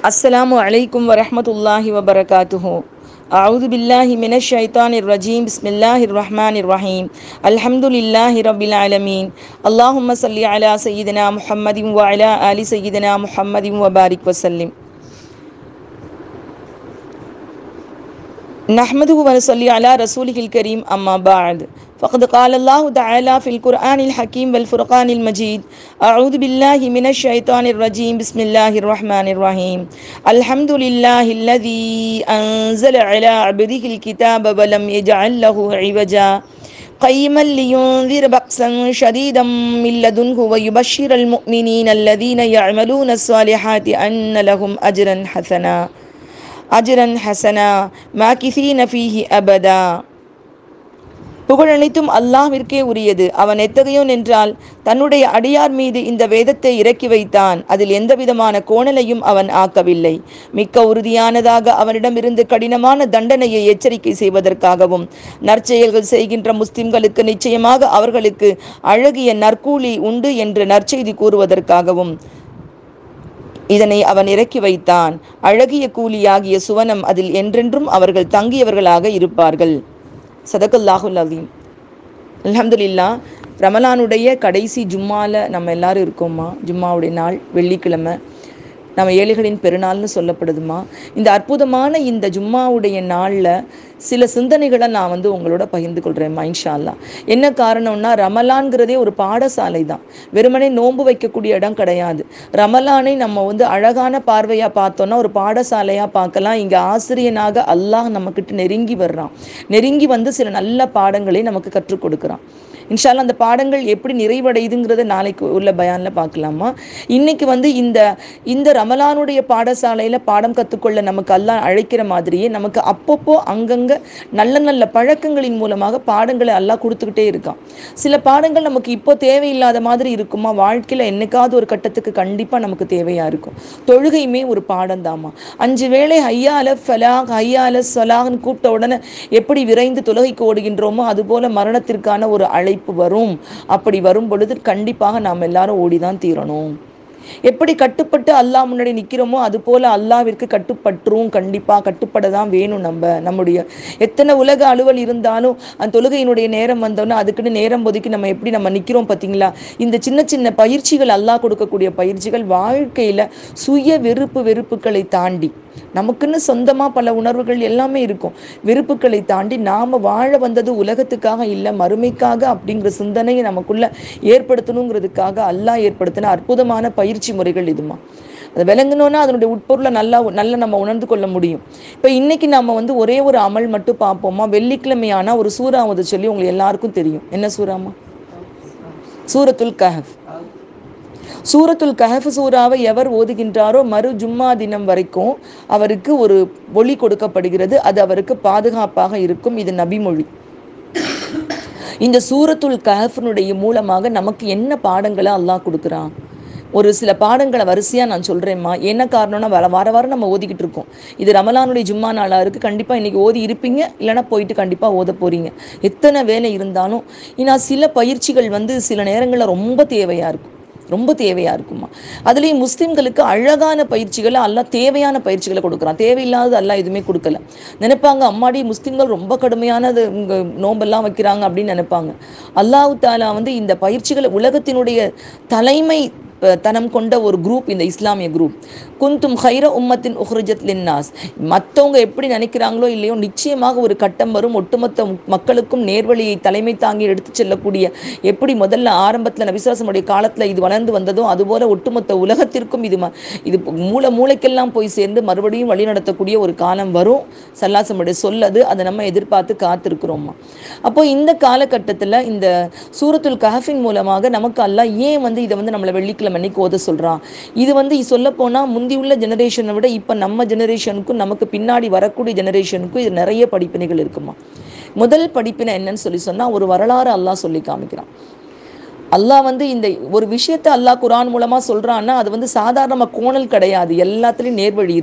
السلام عليكم ورحمة الله وبركاته أعوذ بالله من الشيطان الرجيم بسم الله الرحمن الرحيم الحمد لله رب العالمين اللهم صل على سيدنا محمد وعلى آل سيدنا محمد وبارك وسلم نحمده ونصلي على رسوله الكريم أما بعد فقد قال الله تعالى في القرآن الحكيم والفرقان المجيد أعوذ بالله من الشيطان الرجيم بسم الله الرحمن الرحيم الحمد لله الذي أنزل على عبده الكتاب ولم يجعل له عوجا قيما لينذر بأسا شديدا من لدنه ويبشر المؤمنين الذين يعملون الصالحات أن لهم أجرا حسنا அஜரன் ஹசனா மாகிசீன ஃபீஹி அபதா புகழனைத்தும் அல்லாஹ்விற்கே உரியது அவன் எத்தகையோன் என்றால் தன்னுடைய அடியார் மீது இந்த வேதத்தை இறக்கி வைத்தான் அதில் எந்தவிதமான கோணலையும் அவன் ஆக்கவில்லை மிக்க உறுதியானதாக அவனிடமிருந்து கடினமான தண்டனையை எச்சரிக்கை செய்வதற்காகவும் நற்செயல்கள் செய்கின்ற முஸ்லிம்களுக்கு நிச்சயமாக அவர்களுக்கு அழகிய நற்கூலி உண்டு என்று நற்செய்தி கூறுவதற்காகவும் இதனை அவன் இறக்கி வைத்தான் அழகிய கூலியாகிய சுவனம் அதில் என்றென்றும் அவர்கள் தங்கியவர்களாக இருப்பார்கள் சதகுல்லாஹுல் அலீம் அலமதுல்லா ரமலானுடைய கடைசி ஜும்மாவில் நம்ம எல்லாரும் இருக்கோம்மா ஜும்மாவுடைய நாள் வெள்ளிக்கிழமை நம்ம ஏழைகளின் பெருநாள்னு சொல்லப்படுதுமா இந்த அற்புதமான இந்த ஜும்மாவுடைய நாளில் சில சிந்தனைகளை நான் வந்து உங்களோட பகிர்ந்து கொள்கிறேன் இன்ஷால்லா என்ன காரணம்னா ரமலான்கிறதே ஒரு பாடசாலை தான் வெறுமனே நோன்பு வைக்கக்கூடிய இடம் கிடையாது ரமலானை நம்ம வந்து அழகான பார்வையாக பார்த்தோன்னா ஒரு பாடசாலையாக பார்க்கலாம் இங்கே ஆசிரியனாக அல்லாஹ் நம்மக்கிட்ட நெருங்கி வர்றான் நெருங்கி வந்து சில நல்ல பாடங்களை நமக்கு கற்றுக் கொடுக்குறான் இன்ஷால்லா அந்த பாடங்கள் எப்படி நிறைவடையுதுங்கிறத நாளைக்கு உள்ள பயானில் பார்க்கலாமா இன்னைக்கு வந்து இந்த இந்த ரமலானுடைய பாடசாலையில் பாடம் கற்றுக்கொள்ள நமக்கு எல்லாம் அழைக்கிற மாதிரியே நமக்கு அப்பப்போ அங்கங்கே நல்ல நல்ல பழக்கங்களின் மூலமாக பாடங்களை எல்லாம் கொடுத்துக்கிட்டே இருக்கான் சில பாடங்கள் நமக்கு இப்போ தேவையில்லாத மாதிரி இருக்குமா வாழ்க்கையில் என்னைக்காவது ஒரு கட்டத்துக்கு கண்டிப்பாக நமக்கு தேவையாக இருக்கும் தொழுகையுமே ஒரு பாடம் தாமா அஞ்சு வேளை ஹையால ஃபலாக் ஹையால சொலாக்னு கூப்பிட்ட உடனே எப்படி விரைந்து தொழுகைக்கு ஓடுகின்றோமோ அதுபோல மரணத்திற்கான ஒரு அழைப்பு வரும் அப்படி வரும் பொழுது கண்டிப்பாக நாம் எல்லாரும் ஓடிதான் தீரணும் எப்படி கட்டுப்பட்டு அல்லாஹ் முன்னாடி நிற்கிறோமோ அது போல அல்லாவிற்கு கட்டுப்பட்டுரும் கண்டிப்பாக கட்டுப்பட தான் வேணும் நம்ம நம்முடைய எத்தனை உலக அலுவல் இருந்தாலும் அந்த தொழுகையினுடைய நேரம் வந்தோன்னா அதுக்குன்னு நேரம் ஒதுக்கி நம்ம எப்படி நம்ம நிற்கிறோம் பார்த்தீங்களா இந்த சின்ன சின்ன பயிற்சிகள் அல்லாஹ் கொடுக்கக்கூடிய பயிற்சிகள் வாழ்க்கையில் சுய வெறுப்பு வெறுப்புகளை தாண்டி நமக்குன்னு சொந்தமாக பல உணர்வுகள் எல்லாமே இருக்கும் வெறுப்புகளை தாண்டி நாம் வாழ வந்தது உலகத்துக்காக இல்லை மறுமைக்காக அப்படிங்கிற சிந்தனையை நமக்குள்ள ஏற்படுத்தணுங்கிறதுக்காக அல்லாஹ் ஏற்படுத்தின அற்புதமான பயிற்சி முறைகள் இதுமா அதை விளங்கணும்னா அதனுடைய உட்பொருளை நல்லா நல்லா நம்ம உணர்ந்து கொள்ள முடியும் இப்போ இன்னைக்கு நம்ம வந்து ஒரே ஒரு அமல் மட்டும் பார்ப்போமா வெள்ளிக்கிழமையான ஒரு சூறாவது சொல்லி உங்களுக்கு எல்லாருக்கும் தெரியும் என்ன சூறாமா சூரத்துல் கஹப் சூரத்துல் கஹஃப் சூறாவை எவர் ஓதுகின்றாரோ மறு ஜும்மா தினம் வரைக்கும் அவருக்கு ஒரு ஒளி கொடுக்கப்படுகிறது அது அவருக்கு பாதுகாப்பாக இருக்கும் இது நபிமொழி இந்த சூரத்துல் கஹஃப்னுடைய மூலமாக நமக்கு என்ன பாடங்களை அல்லாஹ் கொடுக்குறான் ஒரு சில பாடங்களை வரிசையாக நான் சொல்கிறேம்மா என்ன காரணம்னா வர வார வாரம் நம்ம ஓதிக்கிட்டு இருக்கோம் இது ரமலானுடைய ஜும்மா நாளாக இருக்குது கண்டிப்பாக இன்றைக்கி ஓதி இருப்பீங்க இல்லைனா போயிட்டு கண்டிப்பாக ஓத போகிறீங்க எத்தனை வேலை இருந்தாலும் ஏன்னா சில பயிற்சிகள் வந்து சில நேரங்களில் ரொம்ப தேவையாக இருக்கும் ரொம்ப தேவையாக இருக்குமா அதுலேயும் முஸ்லீம்களுக்கு அழகான பயிற்சிகளை எல்லாம் தேவையான பயிற்சிகளை கொடுக்குறான் தேவையில்லாதது எல்லாம் எதுவுமே கொடுக்கல நினைப்பாங்க அம்மாடி முஸ்லீம்கள் ரொம்ப கடுமையானது இங்கே நோம்பெல்லாம் வைக்கிறாங்க அப்படின்னு நினைப்பாங்க அல்லாஹு தாலா வந்து இந்த பயிற்சிகளை உலகத்தினுடைய தலைமை தனம் கொண்ட ஒரு குரூப் இந்த இஸ்லாமிய குரூப் குந்தும் ஹைர உம்மத்தின் உஹ்ரஜத் லின்னாஸ் மற்றவங்க எப்படி நினைக்கிறாங்களோ இல்லையோ நிச்சயமாக ஒரு கட்டம் வரும் ஒட்டுமொத்த மக்களுக்கும் நேர்வழியை தலைமை தாங்கி எடுத்து செல்லக்கூடிய எப்படி முதல்ல ஆரம்பத்தில் நபிசாசமுடைய காலத்தில் இது வளர்ந்து வந்ததோ அதுபோல ஒட்டுமொத்த உலகத்திற்கும் இது இது மூளை மூளைக்கெல்லாம் போய் சேர்ந்து மறுபடியும் வழி நடத்தக்கூடிய ஒரு காலம் வரும் சல்லாசமுடைய சொல்லது அதை நம்ம எதிர்பார்த்து காத்திருக்கிறோமா அப்போ இந்த காலகட்டத்தில் இந்த சூரத்துல் கஹஃபின் மூலமாக நமக்கு அல்ல ஏன் வந்து இதை வந்து நம்மளை வெள்ளிக்கிழமை அன்னைக்கு ஓத சொல்கிறான் இது வந்து சொல்லப்போனால் முந்தி உள்ள ஜெனரேஷனை விட இப்போ நம்ம ஜெனரேஷனுக்கும் நமக்கு பின்னாடி வரக்கூடிய ஜெனரேஷனுக்கும் இது நிறைய படிப்பினைகள் இருக்குமா முதல் படிப்பினை என்னன்னு சொல்லி சொன்னால் ஒரு வரலாறு அல்லாஹ் சொல்லி காமிக்கிறான் அல்லாஹ் வந்து இந்த ஒரு விஷயத்தை அல்லாஹ் குரான் மூலமாக சொல்கிறான்னா அது வந்து சாதாரணமாக கோணல் கிடையாது எல்லாத்துலேயும் நேர்வழி இருக்குது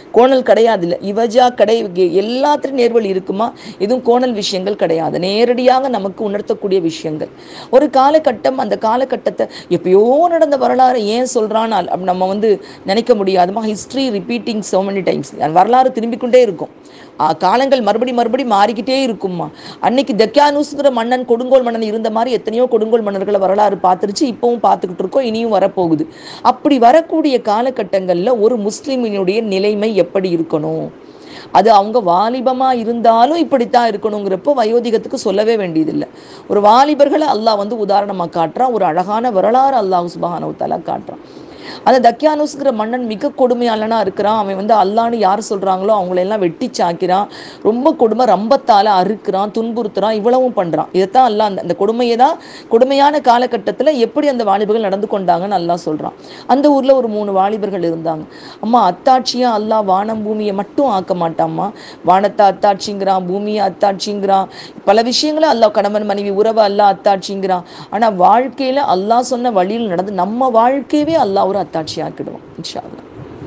கோணல் கிடையாது இல்லை இவஜா கடை எல்லாத்துலையும் நேர்வழி இருக்குமா எதுவும் கோணல் விஷயங்கள் கிடையாது நேரடியாக நமக்கு உணர்த்தக்கூடிய விஷயங்கள் ஒரு காலகட்டம் அந்த காலகட்டத்தை எப்பயோ நடந்த வரலாறு ஏன் சொல்கிறான் நம்ம வந்து நினைக்க முடியாதுமா history repeating so many times வரலாறு திரும்பிக் கொண்டே இருக்கும் ஆ, காலங்கள் மறுபடி மறுபடி மாறிக்கிட்டே இருக்குமா அன்னைக்கு தக்கியானூஸ்ங்கிற மன்னன் கொடுங்கோல் மன்னன் இருந்த மாதிரி எத்தனையோ கொடுங்கோல் மன்னர்களை வரலாறு பார்த்துருச்சு இப்போவும் பார்த்துக்கிட்டு இருக்கோம் இனியும் வரப்போகுது அப்படி வரக்கூடிய காலகட்டங்களில் ஒரு முஸ்லிமினுடைய நிலைமை எப்படி இருக்கணும் அது அவங்க வாலிபமாக இருந்தாலும் இப்படித்தான் இருக்கணுங்கிறப்போ வயோதிகத்துக்கு சொல்லவே வேண்டியதில்லை ஒரு வாலிபர்களை அல்லாஹ் வந்து உதாரணமாக காட்டுறான் ஒரு அழகான வரலாறு அல்லாஹ் சுபஹானஹு தஆலா காட்டுறான் அந்த தக்கியானூஸ்ங்கிற மன்னன் மிக கொடுமையாளனா இருக்கிறான் அவன் வந்து அல்லான்னு யார் சொல்கிறாங்களோ அவங்களெல்லாம் வெட்டி சாக்கிறான் ரொம்ப கொடுமை ரம்பத்தால் அறுக்கிறான் துன்புறுத்துறான் இவ்வளவும் பண்ணுறான் இதைத்தான் அல்லாஹ் அந்த அந்த கொடுமையை தான் கொடுமையான காலகட்டத்தில் எப்படி அந்த வாலிபர்கள் நடந்து கொண்டாங்கன்னு அல்லாஹ் சொல்கிறான் அந்த ஊரில் ஒரு மூணு வாலிபர்கள் இருந்தாங்க அம்மா அத்தாட்சியாக அல்லாஹ் வானம் பூமியை மட்டும் ஆக்க மாட்டாம்மா வானத்தை அத்தாட்சிங்கிறான் பூமியை அத்தாட்சிங்கிறான் பல விஷயங்களை அல்லாஹ் கணவன் மனைவி உறவை அல்லாஹ் அத்தாட்சிங்கிறான் ஆனால் வாழ்க்கையில் அல்லாஹ் சொன்ன வழியில் நடந்து நம்ம வாழ்க்கையவே அல்லாஹ் ஒரு அத்தாட்சி ஆக்கிடுவோம் இன்ஷா அல்லாஹ்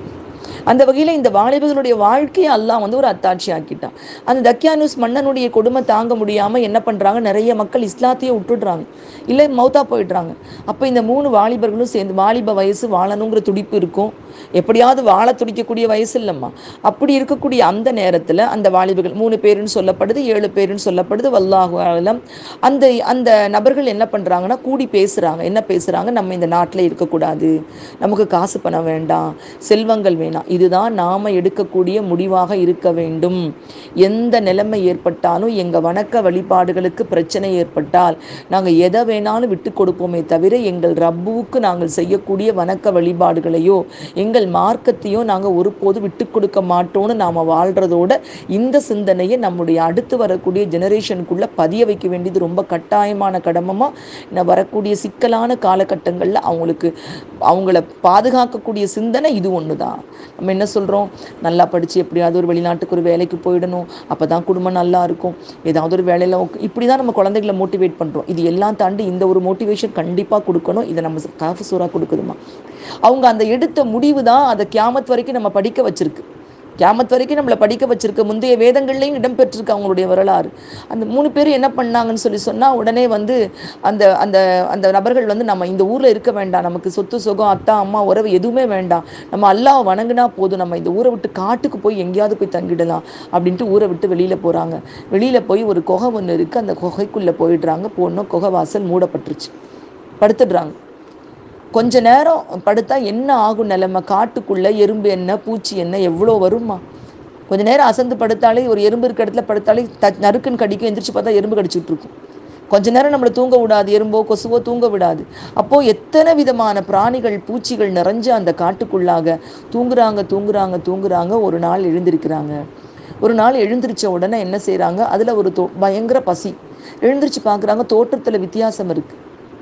அந்த வகையில் இந்த வாலிபர்களுடைய வாழ்க்கையை அல்லாஹ் வந்து ஒரு அத்தாட்சி ஆக்கிட்டான் அந்த தக்கியானூஸ் மன்னனுடைய கொடுமை தாங்க முடியாமல் என்ன பண்ணுறாங்க நிறைய மக்கள் இஸ்லாத்தையே விட்டுடுறாங்க இல்லை மௌத்தா போயிடுறாங்க அப்போ இந்த மூணு வாலிபர்களும் சேர்ந்து வாலிப வயசு வாழணுங்கிற துடிப்பு இருக்கும் எப்படியாவது வாழ துடிக்கக்கூடிய வயசு இல்லைம்மா அப்படி இருக்கக்கூடிய அந்த நேரத்தில் அந்த வாலிபர்கள் மூணு பேருன்னு சொல்லப்படுது ஏழு பேருன்னு சொல்லப்படுது வல்லாஹு அலம் அந்த அந்த நபர்கள் என்ன பண்ணுறாங்கன்னா கூடி பேசுகிறாங்க என்ன பேசுகிறாங்க நம்ம இந்த நாட்டில் இருக்கக்கூடாது நமக்கு காசு பணம் வேண்டாம் செல்வங்கள் வேணாம் இதுதான் நாம் எடுக்கக்கூடிய முடிவாக இருக்க வேண்டும் எந்த நிலைமை ஏற்பட்டாலும் எங்கள் வணக்க வழிபாடுகளுக்கு பிரச்சனை ஏற்பட்டால் நாங்கள் எதை வேணாலும் விட்டு கொடுப்போமே தவிர எங்கள் ரப்புவுக்கு நாங்கள் செய்யக்கூடிய வணக்க வழிபாடுகளையோ எங்கள் மார்க்கத்தையோ நாங்கள் ஒருபோது விட்டு கொடுக்க மாட்டோம்னு நாம் வாழ்கிறதோட இந்த சிந்தனையை நம்முடைய அடுத்து வரக்கூடிய ஜெனரேஷனுக்குள்ளே பதிய வைக்க வேண்டியது ரொம்ப கட்டாயமான கடமமாக இன்னும் வரக்கூடிய சிக்கலான காலகட்டங்களில் அவங்களுக்கு அவங்கள பாதுகாக்கக்கூடிய சிந்தனை இது ஒன்று தான் நம்ம என்ன சொல்கிறோம் நல்லா படித்து எப்படியாவது ஒரு வெளிநாட்டுக்கு ஒரு வேலைக்கு போயிடணும் அப்போ தான் குடும்பம் நல்லா இருக்கும் ஏதாவது ஒரு வேலையில் இப்படி தான் நம்ம குழந்தைகளை மோட்டிவேட் பண்ணுறோம் இது எல்லாம் தாண்டி இந்த ஒரு மோட்டிவேஷன் கண்டிப்பாக கொடுக்கணும் இதை நம்ம காஃபு சூறா கொடுக்குதுமா அவங்க அந்த எடுத்த முடிவு தான் அதை கியாமத் வரைக்கும் நம்ம படிக்க வச்சிருக்கு கியாமத் வரைக்கும் நம்மளை படிக்க வச்சிருக்க முந்தைய வேதங்கள்லையும் இடம்பெற்றிருக்கு அவங்களுடைய வரலாறு அந்த மூணு பேர் என்ன பண்ணாங்கன்னு சொல்லி சொன்னால் உடனே வந்து அந்த அந்த அந்த நபர்கள் வந்து நம்ம இந்த ஊரில் இருக்க வேண்டாம் நமக்கு சொத்து சுகம் அத்தா அம்மா உறவு எதுவுமே வேண்டாம் நம்ம அல்லாஹ் வணங்குனா போதும் நம்ம இந்த ஊரை விட்டு காட்டுக்கு போய் எங்கேயாவது போய் தங்கிடலாம் அப்படின்ட்டு ஊரை விட்டு வெளியில் போகிறாங்க வெளியில் போய் ஒரு குகை ஒன்று இருக்குது அந்த குகைக்குள்ளே போயிடுறாங்க போனோம் குகை வாசல் மூடப்பட்டுருச்சு படுத்துடுறாங்க கொஞ்ச நேரம் படுத்தா என்ன ஆகும் நிலைமை காட்டுக்குள்ளே எறும்பு என்ன பூச்சி என்ன எவ்வளோ வருமா கொஞ்ச நேரம் அசந்து படுத்தாலே ஒரு எறும்பு இருக்க இடத்துல படுத்தாலே த நறுக்குன்னு கடிக்கும் எந்திரிச்சு பார்த்தா எறும்பு கடிச்சிட்டு இருக்கும் கொஞ்ச நேரம் நம்மளை தூங்க விடாது எறும்போ கொசுவோ தூங்க விடாது அப்போது எத்தனை விதமான பிராணிகள் பூச்சிகள் நிறைஞ்ச அந்த காட்டுக்குள்ளாக தூங்குறாங்க தூங்குறாங்க தூங்குறாங்க ஒரு நாள் எழுந்திருக்கிறாங்க ஒரு நாள் எழுந்திரிச்ச உடனே என்ன செய்கிறாங்க அதில் ஒரு தோ பயங்கர பசி எழுந்திரிச்சு பார்க்குறாங்க தோற்றத்தில் வித்தியாசம் இருக்குது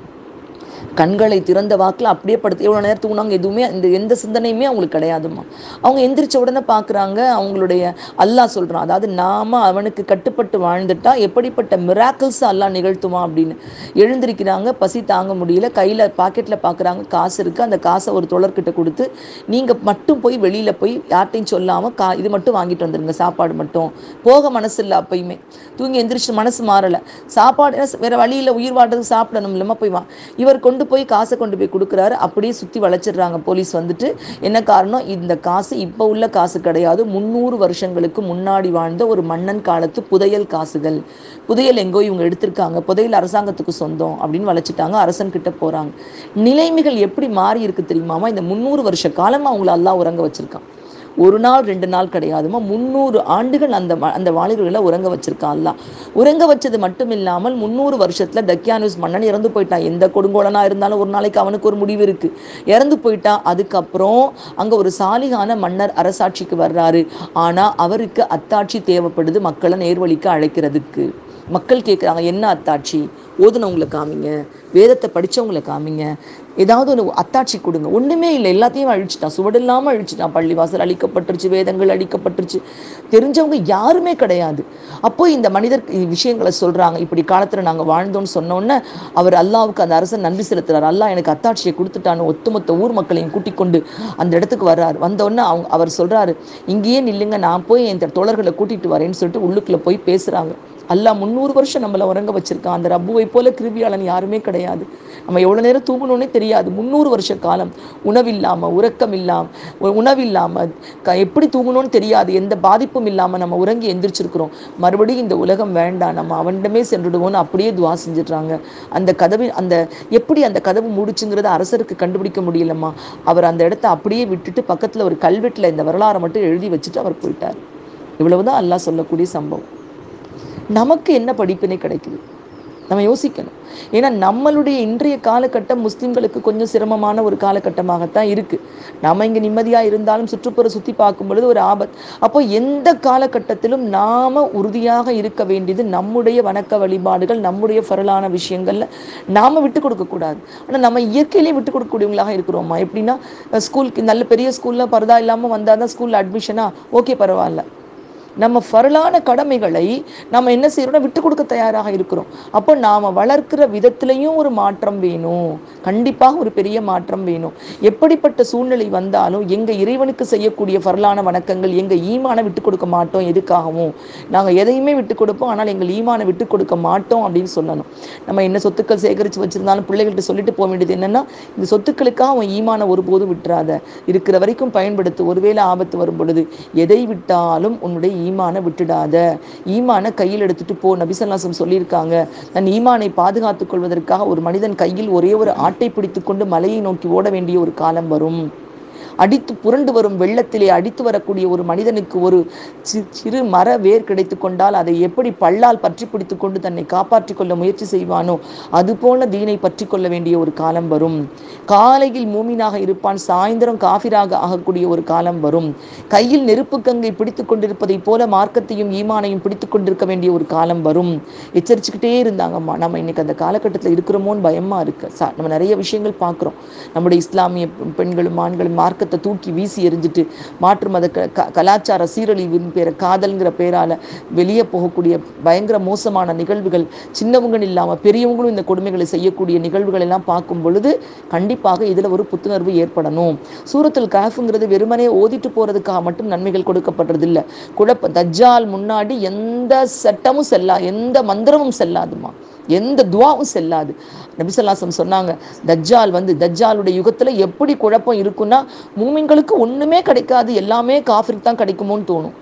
கண்களை திறந்த வாக்கில் அப்படியே படுத்து எவ்வளோ நேரம் தூங்கினாங்க எதுவுமே இந்த எந்த சிந்தனையுமே அவங்களுக்கு கிடையாதும்மா அவங்க எந்திரிச்ச உடனே பார்க்குறாங்க அவங்களுடைய அல்லாஹ் சொல்கிறான் அதாவது நாம அவனுக்கு கட்டுப்பட்டு வாழ்ந்துட்டா எப்படிப்பட்ட மிராக்கிள்ஸ் அல்லாஹ் நிகழ்த்துமா அப்படின்னு எழுந்திருக்கிறாங்க பசி தாங்க முடியல கையில் பாக்கெட்டில் பார்க்குறாங்க காசு இருக்குது அந்த காசை ஒரு தொழர்கிட்ட கொடுத்து நீங்கள் மட்டும் போய் வெளியில் போய் யார்ட்டையும் சொல்லாமல் கா இது மட்டும் வாங்கிட்டு வந்துருங்க சாப்பாடு மட்டும் போக மனசு இல்லை அப்பயுமே தூங்கி எந்திரிச்சு மனசு மாறலை சாப்பாடு ஏன்னா வேறு வழியில் உயிர் வாழ்றதுக்கு சாப்பிடணும் இல்லாமல் போய் வா இவர் கொண்டு போய் காசை கொண்டு போய் கொடுக்குறாரு அப்படியே சுற்றி வளைச்சிடுறாங்க போலீஸ் வந்துட்டு என்ன காரணம் இந்த காசு இப்போ உள்ள காசு கிடையாது முந்நூறு வருஷங்களுக்கு முன்னாடி வாழ்ந்த ஒரு மன்னன் காலத்து புதையல் காசுகள் புதையல் எங்கோ இவங்க எடுத்திருக்காங்க புதையல் அரசாங்கத்துக்கு சொந்தம் அப்படின்னு வளைச்சிட்டாங்க அரசன் கிட்ட போகிறாங்க நிலைமைகள் எப்படி மாறி இருக்கு தெரியுமாமா இந்த முந்நூறு வருஷ காலமாக அவங்கள அல்லாஹ் உறங்க வச்சிருக்கான் ஒரு நாள் ரெண்டு நாள் கிடையாதுமா முந்நூறு ஆண்டுகள் அந்த வ- அந்த வாலிபர்களை உறங்க வச்சிருக்கான் அல்லாஹ் உறங்க வச்சது மட்டும் இல்லாமல் முந்நூறு வருஷத்துல தக்கியானுஸ் மன்னன் இறந்து போயிட்டான் எந்த கொடுங்கோலனா இருந்தாலும் ஒரு நாளைக்கு அவனுக்கு ஒரு முடிவு இருக்கு இறந்து போயிட்டான் அதுக்கப்புறம் அங்க ஒரு சாலிகான மன்னர் அரசாட்சிக்கு வர்றாரு ஆனா அவருக்கு அத்தாட்சி தேவைப்படுது மக்களை நேர்வழிக்கு அழைக்கிறதுக்கு மக்கள் கேட்குறாங்க என்ன அத்தாட்சி ஓதுனவங்களை காமிங்க வேதத்தை படிச்சவங்களை காமிங்க ஏதாவது ஒரு அத்தாட்சி கொடுங்க ஒன்றுமே இல்லை எல்லாத்தையும் அழிச்சிட்டான் சுவடு இல்லாமல் அழிச்சிட்டான் பள்ளிவாசல் அழிக்கப்பட்டுருச்சு வேதங்கள் அழிக்கப்பட்டுருச்சு தெரிஞ்சவங்க யாருமே கிடையாது அப்போ இந்த மனிதர் இ- விஷயங்களை சொல்றாங்க இப்படி காலத்துல நாங்க வாழ்ந்தோம்னு சொன்னோன்னே அவர் அல்லாவுக்கு அந்த அரசன் நன்றி செலுத்துறாரு அல்லாஹ் எனக்கு அத்தாட்சியை கொடுத்துட்டான்னு ஒட்டுமொத்த ஊர் மக்களையும் கூட்டிக் கொண்டு அந்த இடத்துக்கு வர்றாரு வந்தோடனே அவங்க அவர் சொல்றாரு இங்கேயே நில்லுங்க நான் போய் என் தோழர்களை கூட்டிட்டு வரேன்னு சொல்லிட்டு உள்ளுக்குள்ள போய் பேசுறாங்க அல்லாஹ் முந்நூறு வருஷம் நம்மளை உறங்க வச்சிருக்கான் அந்த ரப்புவை போல கிருபியாளன் யாருமே கிடையாது நம்ம எவ்வளோ நேரம் தூங்கணும்னே தெரியாது முந்நூறு வருஷ காலம் உணவில்லாம உறக்கம் இல்லாம உணவில்லாம க எப்படி தூங்கணும்னு தெரியாது எந்த பாதிப்பும் இல்லாம நம்ம உறங்கி எந்திரிச்சிருக்கிறோம் மறுபடியும் இந்த உலகம் வேண்டாம் நம்ம அவனிடமே சென்றுடுவோம்னு அப்படியே துவா செஞ்சிடுறாங்க அந்த கதவின் அந்த எப்படி அந்த கதவு மூடிச்சுங்கிறத அரசருக்கு கண்டுபிடிக்க முடியலம்மா அவர் அந்த இடத்த அப்படியே விட்டுட்டு பக்கத்துல ஒரு கல்வெட்டுல இந்த வரலாறை மட்டும் எழுதி வச்சுட்டு அவர் போயிட்டார் இவ்வளவுதான் அல்லாஹ் சொல்லக்கூடிய சம்பவம் நமக்கு என்ன படிப்பினை கிடைக்குது நம்ம யோசிக்கணும் ஏன்னா நம்மளுடைய இன்றைய காலகட்டம் முஸ்லிம்களுக்கு கொஞ்சம் சிரமமான ஒரு காலகட்டமாகத்தான் இருக்கு நாம இங்க நிம்மதியா இருந்தாலும் சுற்றுப்புற சுத்தி பார்க்கும் பொழுது ஒரு ஆபத் அப்போ எந்த காலகட்டத்திலும் நாம உறுதியாக இருக்க வேண்டியது நம்முடைய வணக்க வழிபாடுகள் நம்முடைய ஃபரலான விஷயங்கள்ல நாம விட்டு கொடுக்க கூடாது ஆனா நம்ம இயற்கையிலேயே விட்டு கொடுக்கக்கூடியவங்களாக இருக்கிறோமா எப்படின்னா ஸ்கூலுக்கு நல்ல பெரிய ஸ்கூல்ல பரதா இல்லாம வந்தாதான் ஸ்கூல்ல அட்மிஷனா ஓகே பரவாயில்ல நம்ம ஃபரலான கடமைகளை நம்ம என்ன செய்யறோம்னா விட்டு கொடுக்க தயாராக இருக்கிறோம் அப்போ நாம வளர்க்கிற விதத்திலையும் ஒரு மாற்றம் வேணும் கண்டிப்பாக ஒரு பெரிய மாற்றம் வேணும் எப்படிப்பட்ட சூழ்நிலை வந்தாலும் எங்க இறைவனுக்கு செய்யக்கூடிய ஃபரலான வணக்கங்கள் எங்க ஈமான விட்டு கொடுக்க மாட்டோம் எதுக்காகவும் நாங்க எதையுமே விட்டு கொடுப்போம் ஆனால் எங்கள் ஈமான விட்டு கொடுக்க மாட்டோம் அப்படின்னு சொல்லணும் நம்ம என்ன சொத்துக்கள் சேகரித்து வச்சிருந்தாலும் பிள்ளைகள்கிட்ட சொல்லிட்டு போக வேண்டியது என்னன்னா இந்த சொத்துக்களுக்காக அவன் ஈமான ஒருபோதும் விட்டுறாத இருக்கிற வரைக்கும் பயன்படுத்து ஒருவேளை ஆபத்து வரும் பொழுது எதை விட்டாலும் உன்னுடைய ஈமான விட்டுடாத ஈமான கையில் எடுத்துட்டு போ நபிசல்லாசம் சொல்லியிருக்காங்க தன் ஈமானை பாதுகாத்துக் கொள்வதற்காக ஒரு மனிதன் கையில் ஒரே ஒரு ஆட்டை பிடித்துக்கொண்டு மலையை நோக்கி ஓட வேண்டிய ஒரு காலம் வரும் அடித்து புரண்டு வரும் வெள்ளத்திலே அடித்து வரக்கூடிய ஒரு மனிதனுக்கு ஒரு சி- சிறு மர வேர் கிடைத்து கொண்டால் அதை எப்படி பல்லால் பற்றி பிடித்து கொண்டு தன்னை காப்பாற்றிக் கொள்ள முயற்சி செய்வானோ அதுபோல தீனை பற்றி கொள்ள வேண்டிய ஒரு காலம் வரும் காலையில் மூமினாக இருப்பான் சாயந்தரம் காஃபிராக ஆகக்கூடிய ஒரு காலம் வரும் கையில் நெருப்பு கங்கை பிடித்து கொண்டிருப்பதைப் போல மார்க்கத்தையும் ஈமானையும் பிடித்து கொண்டிருக்க வேண்டிய ஒரு காலம் வரும் எச்சரிச்சுக்கிட்டே இருந்தாங்கம்மா நம்ம இன்னைக்கு அந்த காலகட்டத்தில் இருக்கிறோமோன்னு பயமா இருக்கு சா நம்ம நிறைய விஷயங்கள் பார்க்குறோம் நம்முடைய இஸ்லாமிய பெ- பெண்களும் ஆண்களும் மார்க்கத்தை தூக்கி வீசி எறிஞ்சிட்டு மாற்று மத க- க- கலாச்சார சீரழிவின் பேர காதல்ங்கிற பேரால வெளியே போகக்கூடிய பயங்கர மோசமான நிகழ்வுகள் சின்னவங்கன்னு இல்லாம பெரியவங்களும் இந்த கொடுமைகளை செய்யக்கூடிய நிகழ்வுகள் எல்லாம் பார்க்கும் பொழுது கண்டிப்பாக இதுல ஒரு புத்துணர்வு ஏற்படணும் சூரத்துல் கஹஃப்ங்கிறது வெறுமனே ஓதிட்டு போறதுக்காக மட்டும் நன்மைகள் கொடுக்கப்படுறது இல்ல குழப்ப தஜ்ஜால் முன்னாடி எந்த சட்டமும் செல்லா எந்த மந்திரமும் செல்லாதுமா எந்த துவாவும் செல்லாது நபிசல்லாசம் சொன்னாங்க தஜ்ஜால் வந்து தஜ்ஜாலுடைய யுகத்துல எப்படி குழப்பம் இருக்குன்னா மூமின்களுக்கு ஒண்ணுமே கிடைக்காது எல்லாமே காஃபிருக்கு தான் கிடைக்குமோன்னு தோணும்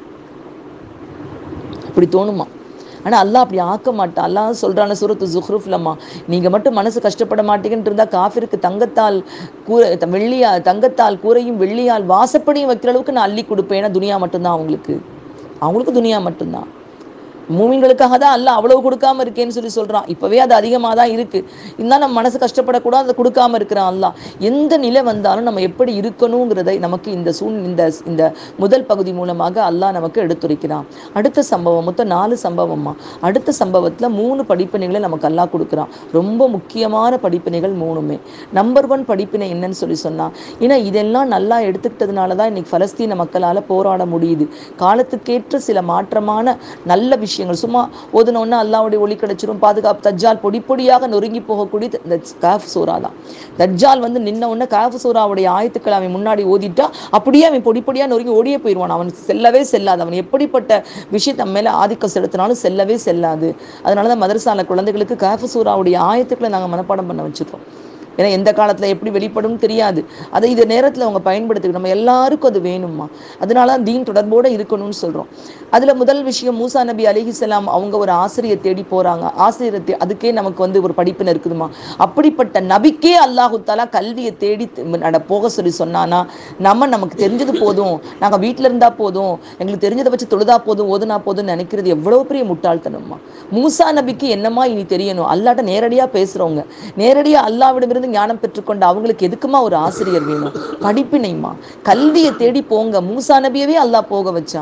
அப்படி தோணுமா ஆனா அல்லாஹ் அப்படி ஆக்க மாட்டான் அல்லாஹ் சொல்றான சூரத்து ஜுஹ்ருஃப்லம்மா நீங்க மட்டும் மனசு கஷ்டப்பட மாட்டீங்கன்னு இருந்தா காஃபிருக்கு தங்கத்தால் கூரை த- வெள்ளியா தங்கத்தால் கூரையும் வெள்ளியால் வாசப்படியும் வைக்கிற அளவுக்கு நான் அள்ளி கொடுப்பேன் ஏன்னா துனியா மட்டும்தான் அவங்களுக்கு அவங்களுக்கு துனியா மட்டும்தான் மூமின்களுக்காக தான் அல்ல அவ்வளவு கொடுக்காம இருக்கேன்னு சொல்லி சொல்றான் இப்பவே அது அதிகமாக தான் இருக்கு இருந்தாலும் நம்ம மனசு கஷ்டப்படக்கூடாது அதை கொடுக்காம இருக்கிறான் அல்லாஹ் எந்த நிலை வந்தாலும் நம்ம எப்படி இருக்கணுங்கிறதை நமக்கு இந்த சூழ் இந்த இந்த முதல் பகுதி மூலமாக அல்லாஹ் நமக்கு எடுத்துரைக்கிறான் அடுத்த சம்பவம் மொத்தம் நாலு சம்பவம்மா அடுத்த சம்பவத்துல மூணு படிப்பினைகளை நமக்கு அல்லாஹ் கொடுக்குறான் ரொம்ப முக்கியமான படிப்பினைகள் மூணுமே நம்பர் ஒன் படிப்பினை என்னன்னு சொல்லி சொன்னா ஏன்னா இதெல்லாம் நல்லா எடுத்துக்கிட்டதுனால தான் இன்னைக்கு பலஸ்தீன மக்களால போராட முடியுது காலத்துக்கேற்ற சில மாற்றமான நல்ல விஷயங்கள் சும்மா ஓதுனோன்னா அல்லாவுடைய ஒளி கிடைச்சிரும் பாதுகாப்பு தஜ்ஜால் பொடி பொடியாக நொறுங்கி போகக்கூடிய இந்த காஃப் சூறா தான் தஜ்ஜால் வந்து நின்ன உடனே காஃப் சூறாவுடைய ஆயத்துக்களை அவன் முன்னாடி ஓதிட்டா அப்படியே அவன் பொடி பொடியா நொறுங்கி ஓடியே போயிடுவான் அவன் செல்லவே செல்லாது அவன் எப்படிப்பட்ட விஷயத்தை நம்ம மேல ஆதிக்கம் செலுத்தினாலும் செல்லவே செல்லாது அதனால தான் மதரசால குழந்தைகளுக்கு காஃப் சூறாவுடைய ஆயத்துக்களை நாங்க மனப்பாடம் பண்ண வச்சிருக்கோம் ஏன்னா எந்த காலத்துல எப்படி வெளிப்படும் தெரியாது அதை இந்த நேரத்துல அவங்க பயன்படுத்திக்கணும் நம்ம எல்லாருக்கும் அது வேணுமா அதனால தான் தீன் தொடர்போட இருக்கணும்னு சொல்றோம் அதுல முதல் விஷயம் மூசா நபி அலிஹிசலாம் அவங்க ஒரு ஆசிரியர் தேடி போறாங்க ஆசிரியரை தே- அதுக்கே நமக்கு வந்து ஒரு படிப்பினை இருக்குதுமா அப்படிப்பட்ட நபிக்கே அல்லாஹு தாலா கல்வியை தேடி த- நட போக சொல்லி சொன்னானா நம்ம நமக்கு தெரிஞ்சது போதும் நாங்க வீட்ல இருந்தா போதும் எங்களுக்கு தெரிஞ்சதை வச்சு தொழுதா போதும் ஓதுனா போதும்னு நினைக்கிறது எவ்வளவு பெரிய முட்டாள்தனமா மூசா நபிக்கு என்னமா இனி தெரியணும் அல்லாட்ட நேரடியா பேசுறவங்க நேரடியா அல்லாவிடமிருந்து ஞானம் பெற்றுக்கொண்ட அவங்களுக்கு எதுக்குமா ஒரு ஆசிரியர் வேணும் படிப்பினைமா கல்வியை தேடி போங்க மூசா நபியவே அல்லாஹ் போக வச்சான்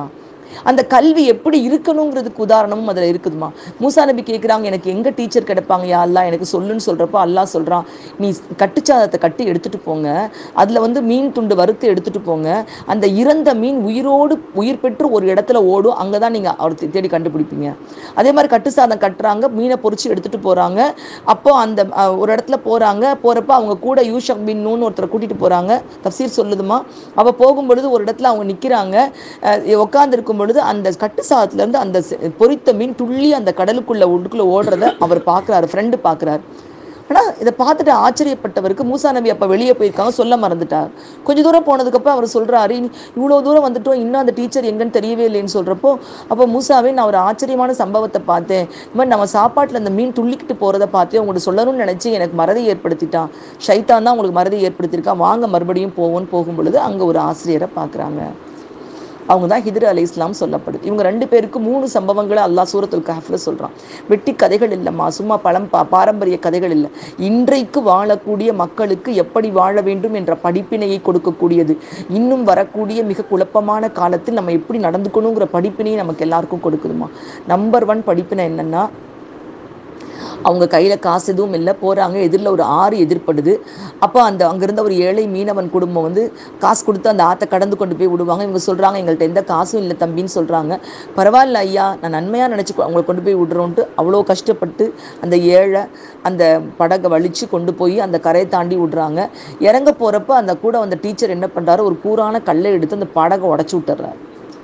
அந்த கல்வி எப்படி இருக்கணுங்கிறதுக்கு உதாரணமும் அதில் இருக்குதுமா மூசா நபி கேட்குறாங்க எனக்கு எங்கே டீச்சர் கிடைப்பாங்க யா அல்லா எனக்கு சொல்லுன்னு சொல்கிறப்போ அல்லாஹ் சொல்கிறான் நீ கட்டுச்சாதத்தை கட்டி எடுத்துகிட்டு போங்க அதில் வந்து மீன் துண்டு வறுத்து எடுத்துகிட்டு போங்க அந்த இறந்த மீன் உயிரோடு உயிர் பெற்று ஒரு இடத்துல ஓடும் அங்கே தான் நீங்கள் அவர் தே- தேடி கண்டுபிடிப்பீங்க அதே மாதிரி கட்டு சாதம் கட்டுறாங்க மீனை பொரிச்சு எடுத்துகிட்டு போகிறாங்க அப்போ அந்த அஹ், ஒரு இடத்துல போகிறாங்க போகிறப்ப அவங்க கூட யூஷக் பின் நூன் ஒருத்தரை கூட்டிகிட்டு போகிறாங்க தப்சீர் சொல்லுதுமா அவள் போகும்பொழுது ஒரு இடத்துல அவங்க நிற்கிறாங்க உட்காந்துருக்கும் பொழுது அந்த கட்டு சாதத்துலேருந்து அந்த செ- பொரித்த மீன் துள்ளி அந்த கடலுக்குள்ள உள்ளுக்குள்ள ஓடுறத அவர் பார்க்குறாரு ஃப்ரெண்டு பார்க்குறாரு ஆனால் இதை பார்த்துட்டு ஆச்சரியப்பட்டவருக்கு மூசா நபி அப்போ வெளியே போயிருக்காங்க சொல்ல மறந்துட்டார் கொஞ்சம் தூரம் போனதுக்கப்புறம் அவர் சொல்கிறாரு இவ்வளோ தூரம் வந்துட்டோம் இன்னும் அந்த டீச்சர் எங்கன்னு தெரியவே இல்லைன்னு சொல்கிறப்போ அப்போ மூசாவே நான் ஒரு ஆச்சரியமான சம்பவத்தை பார்த்தேன் இந்த மாதிரி நம்ம சாப்பாட்டில் அந்த மீன் துள்ளிக்கிட்டு போகிறத பார்த்து உங்களுக்கு சொல்லணும்னு நினச்சி எனக்கு மறதி ஏற்படுத்திட்டான் ஷைத்தான் தான் உங்களுக்கு மறதி ஏற்படுத்தியிருக்கான் வாங்க மறுபடியும் போவோன்னு போகும் பொழுது அங்கே ஒரு ஆசிரியரை பார்க்குறாங்க அவங்க தான் ஹிதர் அலை இஸ்லாம் சொல்லப்படுது இவங்க ரெண்டு பேருக்கு மூணு சம்பவங்களை அல்லாஹ் சூரத்துல் கஹஃப்ல சொல்றான் வெட்டி கதைகள் இல்லைம்மா சும்மா பழம் பா பாரம்பரிய கதைகள் இல்லை இன்றைக்கு வாழக்கூடிய மக்களுக்கு எப்படி வாழ வேண்டும் என்ற படிப்பினையை கொடுக்கக்கூடியது இன்னும் வரக்கூடிய மிக குழப்பமான காலத்தில் நம்ம எப்படி நடந்துக்கணுங்கிற படிப்பினையை நமக்கு எல்லாருக்கும் கொடுக்குதுமா நம்பர் ஒன் படிப்பினை என்னன்னா அவங்க கையில் காசு எதுவும் இல்லை போகிறாங்க எதிரில் ஒரு ஆறு எதிர்ப்படுது அப்போ அந்த அங்கேருந்த ஒரு ஏழை மீனவன் குடும்பம் வந்து காசு கொடுத்து அந்த ஆற்றை கடந்து கொண்டு போய் விடுவாங்க இவங்க சொல்கிறாங்க எங்கள்கிட்ட எந்த காசும் இல்லை தம்பின்னு சொல்கிறாங்க பரவாயில்ல ஐயா நான் நன்மையாக நினச்சி அவங்களை கொண்டு போய் விடுறோன்ட்டு அவ்வளோ கஷ்டப்பட்டு அந்த ஏழை அந்த படகை வலிச்சு கொண்டு போய் அந்த கரையை தாண்டி விடுறாங்க இறங்க போகிறப்ப அந்த கூட வந்த டீச்சர் என்ன பண்ணுறாரு ஒரு கூரான கல்லை எடுத்து அந்த படகை உடச்சி விட்டுறாரு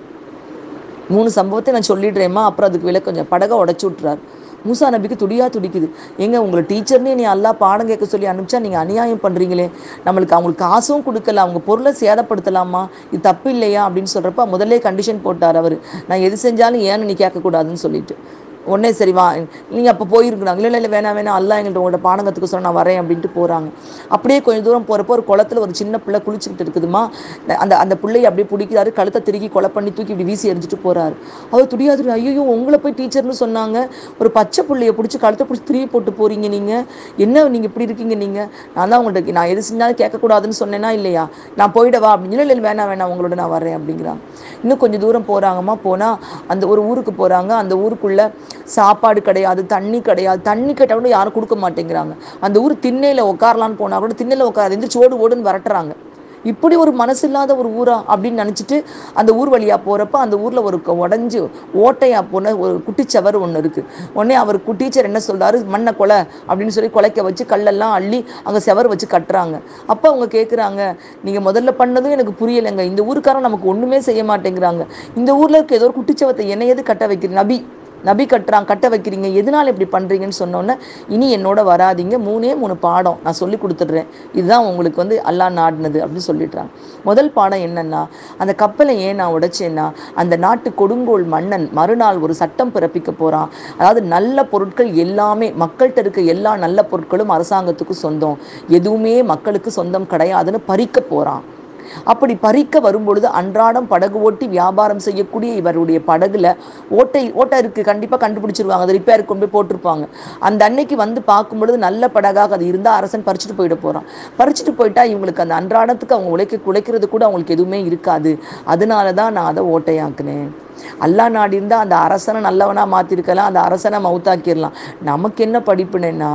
மூணு சம்பவத்தை நான் சொல்லிடுறேம்மா அப்புறம் அதுக்கு விலை கொஞ்சம் படகை உடச்சி விட்றாரு மூசா நபிக்கு துடியா துடிக்குது ஏங்க உங்களை டீச்சர்னே நீ அல்லா பாடம் கேட்க சொல்லி அனுப்பிச்சா நீங்கள் அநியாயம் பண்ணுறீங்களே நம்மளுக்கு அவங்களுக்கு காசும் கொடுக்கல அவங்க பொருளை சேதப்படுத்தலாமா இது தப்பு இல்லையா அப்படின்னு சொல்கிறப்ப முதல்ல கண்டிஷன் போட்டார் அவர் நான் எது செஞ்சாலும் ஏன்னு நீ கேட்கக்கூடாதுன்னு சொல்லிட்டு உடனே சரி வா நீங்கள் அப்போ போயிருக்கிறாங்க இல்லை இல்லை வேணாம் வேணாம் அல்லா எங்கள்கிட்ட உங்கள்ட்ட பாடம் கற்றுக்க சொன்னா நான் வரேன் அப்படின்ட்டு போகிறாங்க அப்படியே கொஞ்சம் தூரம் போகிறப்போ ஒரு குளத்துல ஒரு சின்ன பிள்ளை குளிச்சுக்கிட்டு இருக்குதுமா அந்த அந்த பிள்ளையை அப்படியே பிடிக்கிறாரு கழுத்தை திருக்கி கொலை பண்ணி தூக்கி இப்படி வீசி எரிஞ்சிட்டு போகிறாரு அவர் துடியாது ஐயோ உங்களை போய் டீச்சர்னு சொன்னாங்க ஒரு பச்சை பிள்ளைய பிடிச்சி கழுத்தை பிடிச்சி திரும்பி போட்டு போகிறீங்க நீங்கள் என்ன நீங்கள் இப்படி இருக்கீங்க நீங்கள் நான் தான் உங்கள்கிட்ட நான் எது செஞ்சாலும் கேட்கக்கூடாதுன்னு சொன்னேனா இல்லையா நான் போயிடவா அப்படின்னு இல்லை இல்லை வேணாம் வேணாம் உங்களோட நான் வரேன் அப்படிங்கிறாங்க இன்னும் கொஞ்சம் தூரம் போகிறாங்கம்மா போனால் அந்த ஒரு ஊருக்கு போகிறாங்க அந்த ஊருக்குள்ளே சாப்பாடு கிடையாது தண்ணி கிடையாது தண்ணி கேட்டால் கூட யாரும் கொடுக்க மாட்டேங்கிறாங்க அந்த ஊர் திண்ணையில் உட்காரலான்னு போனால் கூட திண்ணையில் உட்கார எந்திரிச்சு ஓடு ஓடுன்னு விரட்டுறாங்க இப்படி ஒரு மனசு இல்லாத ஒரு ஊரா அப்படின்னு நினச்சிட்டு அந்த ஊர் வழியாக போகிறப்ப அந்த ஊரில் ஒரு க- உடைஞ்சு ஓட்டையாக போன ஒரு குட்டிச்சவர் ஒன்று இருக்குது உடனே அவர் கு- டீச்சர் என்ன சொல்றாரு மண்ணை கொலை அப்படின்னு சொல்லி கொலைக்க வச்சு கல்லெல்லாம் அள்ளி அங்கே செவர் வச்சு கட்டுறாங்க அப்போ அவங்க கேட்குறாங்க நீங்கள் முதல்ல பண்ணதும் எனக்கு புரியலைங்க இந்த ஊருக்காரன் நமக்கு ஒன்றுமே செய்ய மாட்டேங்கிறாங்க இந்த ஊரில் இருக்க ஏதோ ஒரு குட்டிச்சவத்தை என்ன எது கட்ட வைக்கிறீங்க நபி நபி கட்டுறான் கட்ட வைக்கிறீங்க எதனால இப்படி பண்ணுறீங்கன்னு சொன்னோன்னே இனி என்னோட வராதீங்க மூணே மூணு பாடம் நான் சொல்லி கொடுத்துட்றேன் இதுதான் உங்களுக்கு வந்து அல்லாஹ் நாடினது அப்படின்னு சொல்லிடுறாங்க முதல் பாடம் என்னன்னா அந்த கப்பலை ஏன் நான் உடைச்சேன்னா அந்த நாட்டு கொடுங்கோல் மன்னன் மறுநாள் ஒரு சட்டம் பிறப்பிக்க போகிறான் அதாவது நல்ல பொருட்கள் எல்லாமே மக்கள்கிட்ட இருக்க எல்லா நல்ல பொருட்களும் அரசாங்கத்துக்கு சொந்தம் எதுவுமே மக்களுக்கு சொந்தம் கிடையாதுன்னு பறிக்க போகிறான் அப்படி பறிக்க வரும்பொழுது அன்றாடம் படகு ஓட்டி வியாபாரம் செய்யக்கூடிய இவருடைய படகுல ஓட்டை ஓட்டை இருக்கு கண்டிப்பாக கண்டுபிடிச்சிருவாங்க அதை ரிப்பேருக்கு கொண்டு போய் போட்டிருப்பாங்க அந்த அன்னைக்கு வந்து பார்க்கும் பொழுது நல்ல படகாக அது இருந்தால் அரசன் பறிச்சுட்டு போயிட போகிறான் பறிச்சுட்டு போயிட்டா இவங்களுக்கு அந்த அன்றாடத்துக்கு அவங்க உழைக்க உழைக்கிறது கூட அவங்களுக்கு எதுவுமே இருக்காது அதனால தான் நான் அதை ஓட்டையாக்குனேன் அல்லா நாடி இருந்தால் அந்த அரசனை நல்லவனாக மாற்றிருக்கலாம் அந்த அரசனை மவுத்தாக்கிடலாம் நமக்கு என்ன படிப்புனேன்னா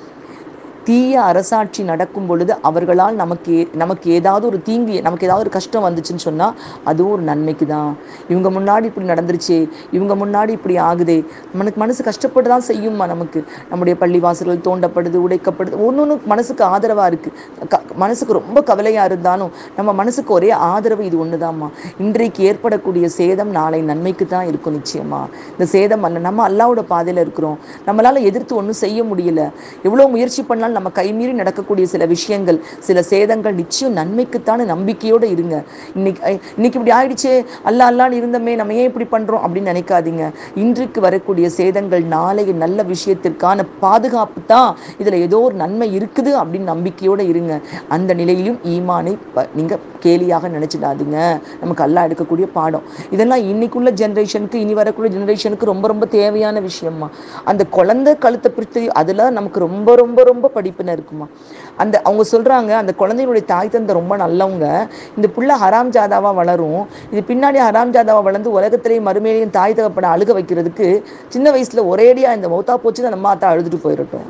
தீய அரசாட்சி நடக்கும் பொழுது அவர்களால் நமக்கு ஏ- நமக்கு ஏதாவது ஒரு தீங்கு நமக்கு ஏதாவது ஒரு கஷ்டம் வந்துச்சுன்னு சொன்னால் அதுவும் ஒரு நன்மைக்கு தான் இவங்க முன்னாடி இப்படி நடந்துருச்சே இவங்க முன்னாடி இப்படி ஆகுதே நமக்கு மனசு கஷ்டப்பட்டு தான் செய்யுமா நமக்கு நம்முடைய பள்ளிவாசல்கள் தோண்டப்படுது உடைக்கப்படுது ஒன்று ஒன்று மனசுக்கு ஆதரவாக இருக்குது க மனசுக்கு ரொம்ப கவலையாக இருந்தாலும் நம்ம மனசுக்கு ஒரே ஆதரவு இது ஒன்று தான்மா இன்றைக்கு ஏற்படக்கூடிய சேதம் நாளை நன்மைக்கு தான் இருக்கும் நிச்சயமா இந்த சேதம் அல்ல நம்ம அல்லாவோட பாதையில் இருக்கிறோம் நம்மளால் எதிர்த்து ஒன்றும் செய்ய முடியல எவ்வளோ முயற்சி பண்ணாலும் நம்ம கைமீறி நடக்கக்கூடிய சில விஷயங்கள் சில சேதங்கள் நிச்சயம் நன்மைக்குத்தான நம்பிக்கையோடு இருங்க இன்னைக்கு ஐ- இன்னைக்கு இப்படி ஆயிடுச்சே அல்லா அல்லான்னு இருந்தமே நம்ம ஏன் இப்படி பண்ணுறோம் அப்படின்னு நினைக்காதீங்க இன்றைக்கு வரக்கூடிய சேதங்கள் நாளைய நல்ல விஷயத்திற்கான பாதுகாப்பு தான் இதில் ஏதோ ஒரு நன்மை இருக்குது அப்படின்னு நம்பிக்கையோடு இருங்க அந்த நிலையிலும் ஈமானை ப- நீங்க கேலியாக நினைச்சிடாதீங்க நமக்கு அல்லாஹ் எடுக்கக்கூடிய பாடம் இதெல்லாம் இன்னைக்குள்ள ஜென்ரேஷனுக்கு இனி வரக்கூடிய ஜென்ரேஷனுக்கு ரொம்ப ரொம்ப தேவையான விஷயமா அந்த குழந்தை கழுத்தை பிடித்து அதில் நமக்கு ரொம்ப ரொம்ப ரொம்ப படிப்பின இருக்குமா அந்த அவங்க சொல்கிறாங்க அந்த குழந்தையுடைய தாய் தந்தை ரொம்ப நல்லவங்க இந்த புள்ள ஹராம் ஜாதாவாக வளரும் இது பின்னாடி ஹராம் ஜாதாவாக வளர்ந்து உலகத்திலேயும் மறுமையிலையும் தாய் தகப்பனை அழுக வைக்கிறதுக்கு சின்ன வயசில் ஒரேடியாக இந்த மௌத்தா போச்சு நம்ம அத்தா அழுதுட்டு போயிடட்டும்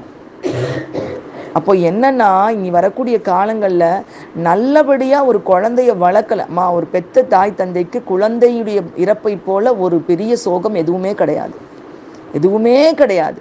அப்போ என்னன்னா இனி வரக்கூடிய காலங்களில் நல்லபடியாக ஒரு குழந்தைய வளர்க்கலம்மா ஒரு பெத்த தாய் தந்தைக்கு குழந்தையுடைய இறப்பை போல ஒரு பெரிய சோகம் எதுவுமே கிடையாது எதுவுமே கிடையாது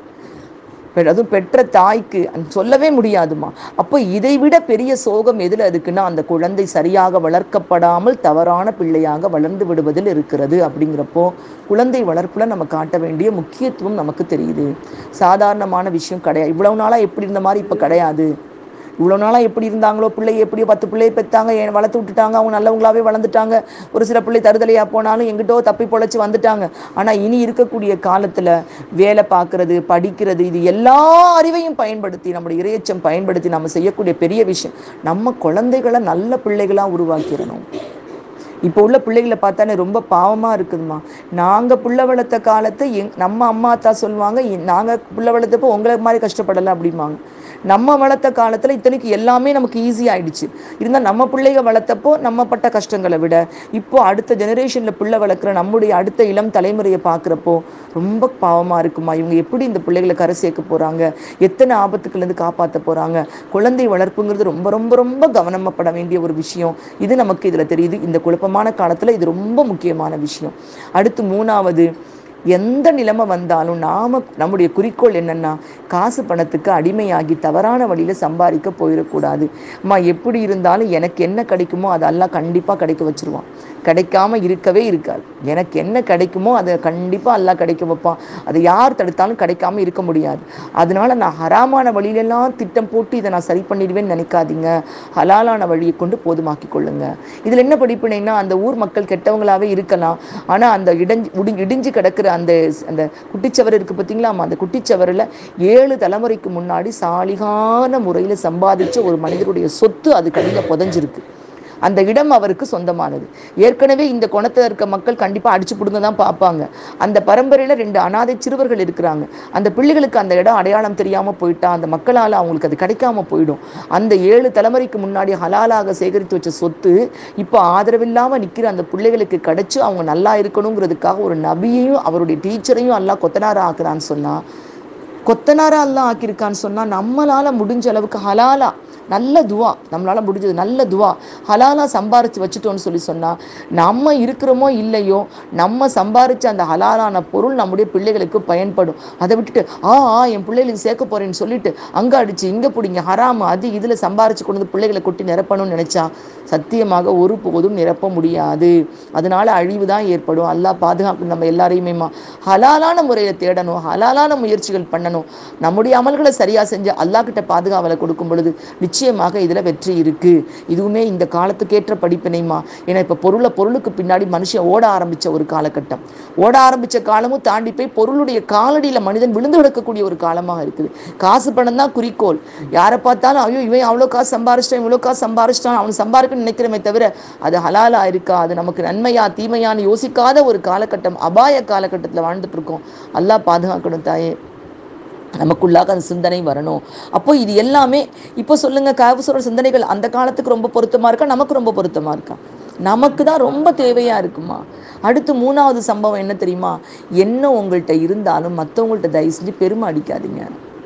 பெ- அதுவும் பெற்ற தாய்க்கு அந்த சொல்லவே முடியாதுமா அப்போ இதை விட பெரிய சோகம் எதில் இருக்குன்னா அந்த குழந்தை சரியாக வளர்க்கப்படாமல் தவறான பிள்ளையாக வளர்ந்து விடுவதில் இருக்கிறது அப்படிங்கிறப்போ குழந்தை வளர்ப்புல நம்ம காட்ட வேண்டிய முக்கியத்துவம் நமக்கு தெரியுது சாதாரணமான விஷயம் கிடையாது இவ்வளவு நாளாக எப்படி இருந்த மாதிரி இப்போ கிடையாது இவ்வளோ நாளாக எப்படி இருந்தாங்களோ பிள்ளை எப்படியோ பத்து பிள்ளையை பெற்றாங்க ஏன் வளர்த்து விட்டுட்டாங்க அவங்க நல்லவங்களாவே வளர்ந்துட்டாங்க ஒரு சில பிள்ளை தருதலையாக போனாலும் எங்கிட்டோ தப்பி பொழைச்சி வந்துட்டாங்க ஆனால் இனி இருக்கக்கூடிய காலத்தில் வேலை பார்க்குறது படிக்கிறது இது எல்லா அறிவையும் பயன்படுத்தி நம்முடைய இறையச்சம் பயன்படுத்தி நம்ம செய்யக்கூடிய பெரிய விஷயம் நம்ம குழந்தைகளை நல்ல பிள்ளைகளாக உருவாக்கிடணும் இப்போ உள்ள பிள்ளைகளை பார்த்தானே ரொம்ப பாவமாக இருக்குதுமா நாங்கள் புள்ள வளர்த்த காலத்தை எங் நம்ம அம்மா அத்தா சொல்லுவாங்க நாங்கள் புள்ள வளர்த்தப்போ உங்களை மாதிரி கஷ்டப்படலை அப்படிம்பாங்க நம்ம வளர்த்த காலத்தில் இத்தனைக்கு எல்லாமே நமக்கு ஈஸி ஆயிடுச்சு இருந்தால் நம்ம பிள்ளைக வளர்த்தப்போ நம்ம பட்ட கஷ்டங்களை விட இப்போ அடுத்த ஜெனரேஷனில் பிள்ளை வளர்க்குற நம்முடைய அடுத்த இளம் தலைமுறையை பார்க்குறப்போ ரொம்ப பாவமாக இருக்குமா இவங்க எப்படி இந்த பிள்ளைகளை கரை சேர்க்க போகிறாங்க எத்தனை ஆபத்துக்கள்லேருந்து காப்பாற்ற போகிறாங்க குழந்தை வளர்ப்புங்கிறது ரொம்ப ரொம்ப ரொம்ப கவனப்பட வேண்டிய ஒரு விஷயம் இது நமக்கு இதில் தெரியுது இந்த குழப்பமான காலத்தில் இது ரொம்ப முக்கியமான விஷயம் அடுத்து மூணாவது எந்த நிலைமை வந்தாலும் நாம நம்முடைய குறிக்கோள் என்னன்னா காசு பணத்துக்கு அடிமையாகி தவறான வழியில் சம்பாதிக்க போயிடக்கூடாது அம்மா எப்படி இருந்தாலும் எனக்கு என்ன கிடைக்குமோ அது அல்லாஹ் கண்டிப்பாக கிடைக்க வச்சிருவான் கிடைக்காம இருக்கவே இருக்காது எனக்கு என்ன கிடைக்குமோ அதை கண்டிப்பாக அல்லாஹ் கிடைக்க வைப்பான் அதை யார் தடுத்தாலும் கிடைக்காம இருக்க முடியாது அதனால நான் ஹராமான வழியிலெல்லாம் திட்டம் போட்டு இதை நான் சரி பண்ணிடுவேன்னு நினைக்காதீங்க ஹலாலான வழியை கொண்டு போதுமாக்கி கொள்ளுங்க இதில் என்ன படிப்பினைன்னா அந்த ஊர் மக்கள் கெட்டவங்களாவே இருக்கலாம் ஆனால் அந்த இடைஞ்சு உடி இடிஞ்சு கிடக்கிற அந்த அந்த குட்டிச்சவர் இருக்குது பார்த்தீங்களா அந்த குட்டிச்சவரில் ஏழு தலைமுறைக்கு முன்னாடி சாலிகான முறையில் சம்பாதிச்ச ஒரு மனிதருடைய சொத்து அது கடியில் புதஞ்சிருக்கு அந்த இடம் அவருக்கு சொந்தமானது ஏற்கனவே இந்த குணத்தில் இருக்க மக்கள் கண்டிப்பாக அடிச்சு பிடுங்க தான் பார்ப்பாங்க அந்த பரம்பரையில் ரெண்டு அனாதை சிறுவர்கள் இருக்கிறாங்க அந்த பிள்ளைகளுக்கு அந்த இடம் அடையாளம் தெரியாமல் போயிட்டா அந்த மக்களால் அவங்களுக்கு அது கிடைக்காம போயிடும் அந்த ஏழு தலைமுறைக்கு முன்னாடி ஹலாலாக சேகரித்து வச்ச சொத்து இப்போ ஆதரவில்லாமல் நிற்கிற அந்த பிள்ளைகளுக்கு கிடைச்சு அவங்க நல்லா இருக்கணுங்கிறதுக்காக ஒரு நபியையும் அவருடைய டீச்சரையும் எல்லாம் கொத்தனாரா ஆக்குறான்னு சொன்னா கொத்தனாரா எல்லாம் ஆக்கியிருக்கான்னு சொன்னா நம்மளால முடிஞ்ச அளவுக்கு ஹலாலா நல்ல துவா நம்மளால முடிஞ்சது நல்ல துவா ஹலாலா சம்பாரிச்சு வச்சுட்டோம்னு சொல்லி சொன்னா நம்ம இருக்கிறோமோ இல்லையோ நம்ம சம்பாரிச்ச அந்த ஹலாலான பொருள் நம்முடைய பிள்ளைகளுக்கு பயன்படும் அதை விட்டுட்டு ஆ ஆ என் பிள்ளைகளுக்கு சேர்க்க போறேன்னு சொல்லிட்டு அங்க அடிச்சு இங்க பிடிங்க ஹராம் அது இதுல சம்பாரிச்சு கொண்டு வந்து பிள்ளைகளை கொட்டி நிரப்பணும்னு நினைச்சா சத்தியமாக ஒரு போதும் நிரப்ப முடியாது அதனால அழிவு தான் ஏற்படும் அல்லாஹ் பாதுகாப்பு நம்ம எல்லாரையுமேமா ஹலாலான முறையில் தேடணும் ஹலாலான முயற்சிகள் பண்ணணும் நம்முடைய அமல்களை சரியா செஞ்சு அல்லாஹ் கிட்ட பாதுகாவலை கொடுக்கும் பொழுது நிச்சயமாக இதுல வெற்றி இருக்கு இதுவுமே இந்த காலத்துக்கேற்ற படிப்பினைமா ஏன்னா இப்ப பொருளை பொருளுக்கு பின்னாடி மனுஷன் ஓட ஆரம்பிச்ச ஒரு காலகட்டம் ஓட ஆரம்பிச்ச காலமும் தாண்டி போய் பொருளுடைய காலடியில மனிதன் விழுந்து கிடக்கக்கூடிய ஒரு காலமாக இருக்குது காசு பணம் தான் குறிக்கோள் யாரை பார்த்தாலும் ஐயோ இவன் அவ்வளோ காசு சம்பாரிச்சிட்டான் இவ்வளோ காசு சம்பாரிச்சிட்டான் அவன் சம்பாதிக்கணும்னு நினைக்கிறமே தவிர அது ஹலாலா இருக்கா அது நமக்கு நன்மையா தீமையான்னு யோசிக்காத ஒரு காலகட்டம் அபாய காலகட்டத்தில் வாழ்ந்துட்டு இருக்கோம் அல்லாஹ் பாதுகாக்கணும் தாயே நமக்குள்ளாக அந்த சிந்தனை வரணும் அப்போ இது எல்லாமே இப்போ சொல்லுங்க காவசோட சிந்தனைகள் அந்த காலத்துக்கு ரொம்ப பொருத்தமா இருக்கா நமக்கு ரொம்ப பொருத்தமா இருக்கா நமக்கு தான் ரொம்ப தேவையா இருக்குமா அடுத்து மூணாவது சம்பவம் என்ன தெரியுமா என்ன உங்கள்கிட்ட இருந்தாலும் மற்றவங்கள்ட்ட தயவு செஞ்சு பெருமை அடிக்காதீங்க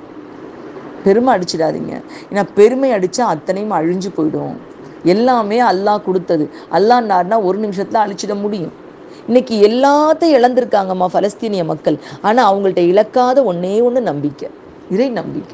பெருமை அடிச்சிடாதீங்க ஏன்னா பெருமை அடிச்சா அத்தனையும் அழிஞ்சு போயிடும் எல்லாமே அல்லாஹ் கொடுத்தது அல்லாஹ்னார்னா ஒரு நிமிஷத்துல அழிச்சிட முடியும் இன்னைக்கு எல்லாத்தையும் இழந்திருக்காங்கம்மா பலஸ்தீனிய மக்கள் ஆனா அவங்கள்ட்ட இழக்காத ஒண்ணே ஒண்ணு நம்பிக்கை இறை நம்பிக்கை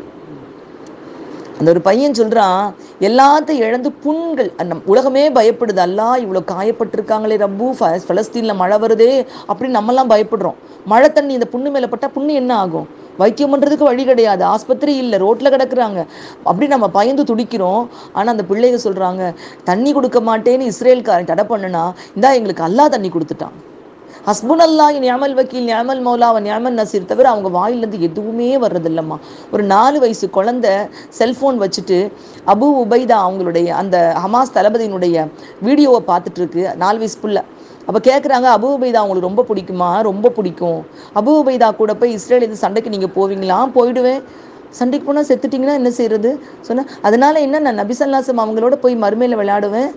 அந்த ஒரு பையன் சொல்றான் எல்லாத்தையும் இழந்து புண்கள் அந்த உலகமே பயப்படுது அல்லாஹ் இவ்வளோ காயப்பட்டிருக்காங்களே ரப்பு ஃப- பலஸ்தீன்ல மழை வருதே அப்படின்னு நம்மலாம் பயப்படுறோம் மழை தண்ணி இந்த புண்ணு மேல பட்டா புண்ணு என்ன ஆகும் வைத்தியம் பண்றதுக்கு வழி கிடையாது ஆஸ்பத்திரி இல்லை ரோட்ல கிடக்குறாங்க அப்படி நம்ம பயந்து துடிக்கிறோம் ஆனா அந்த பிள்ளைங்க சொல்றாங்க தண்ணி கொடுக்க மாட்டேன்னு இஸ்ரேல்காரன் தடை பண்ணுனா இந்தா எங்களுக்கு அல்லாஹ் தண்ணி கொடுத்துட்டான் ஹஸ்புன் அல்லா நியாமல் வக்கீல் நியாமல் மௌலா அவன் நியாமல் நசீர் தவிர அவங்க வாயிலேருந்து எதுவுமே வர்றதில்லம்மா ஒரு நாலு வயசு குழந்தை செல்போன் வச்சுட்டு அபு உபைதா அவங்களுடைய அந்த ஹமாஸ் தளபதியினுடைய வீடியோவை பார்த்துட்டு இருக்கு நாலு வயசு புள்ள அப்போ கேட்குறாங்க அபு உபைதா அவங்களுக்கு ரொம்ப பிடிக்குமா ரொம்ப பிடிக்கும் அபு உபைதா கூட போய் இஸ்ரேல் இது சண்டைக்கு நீங்கள் போவீங்களா போயிடுவேன் சண்டைக்கு போனால் செத்துட்டிங்கன்னா என்ன செய்யறது சொன்ன அதனால என்ன நான் நபிசல்லாசம் அவங்களோட போய் மறுமையில் விளையாடுவேன்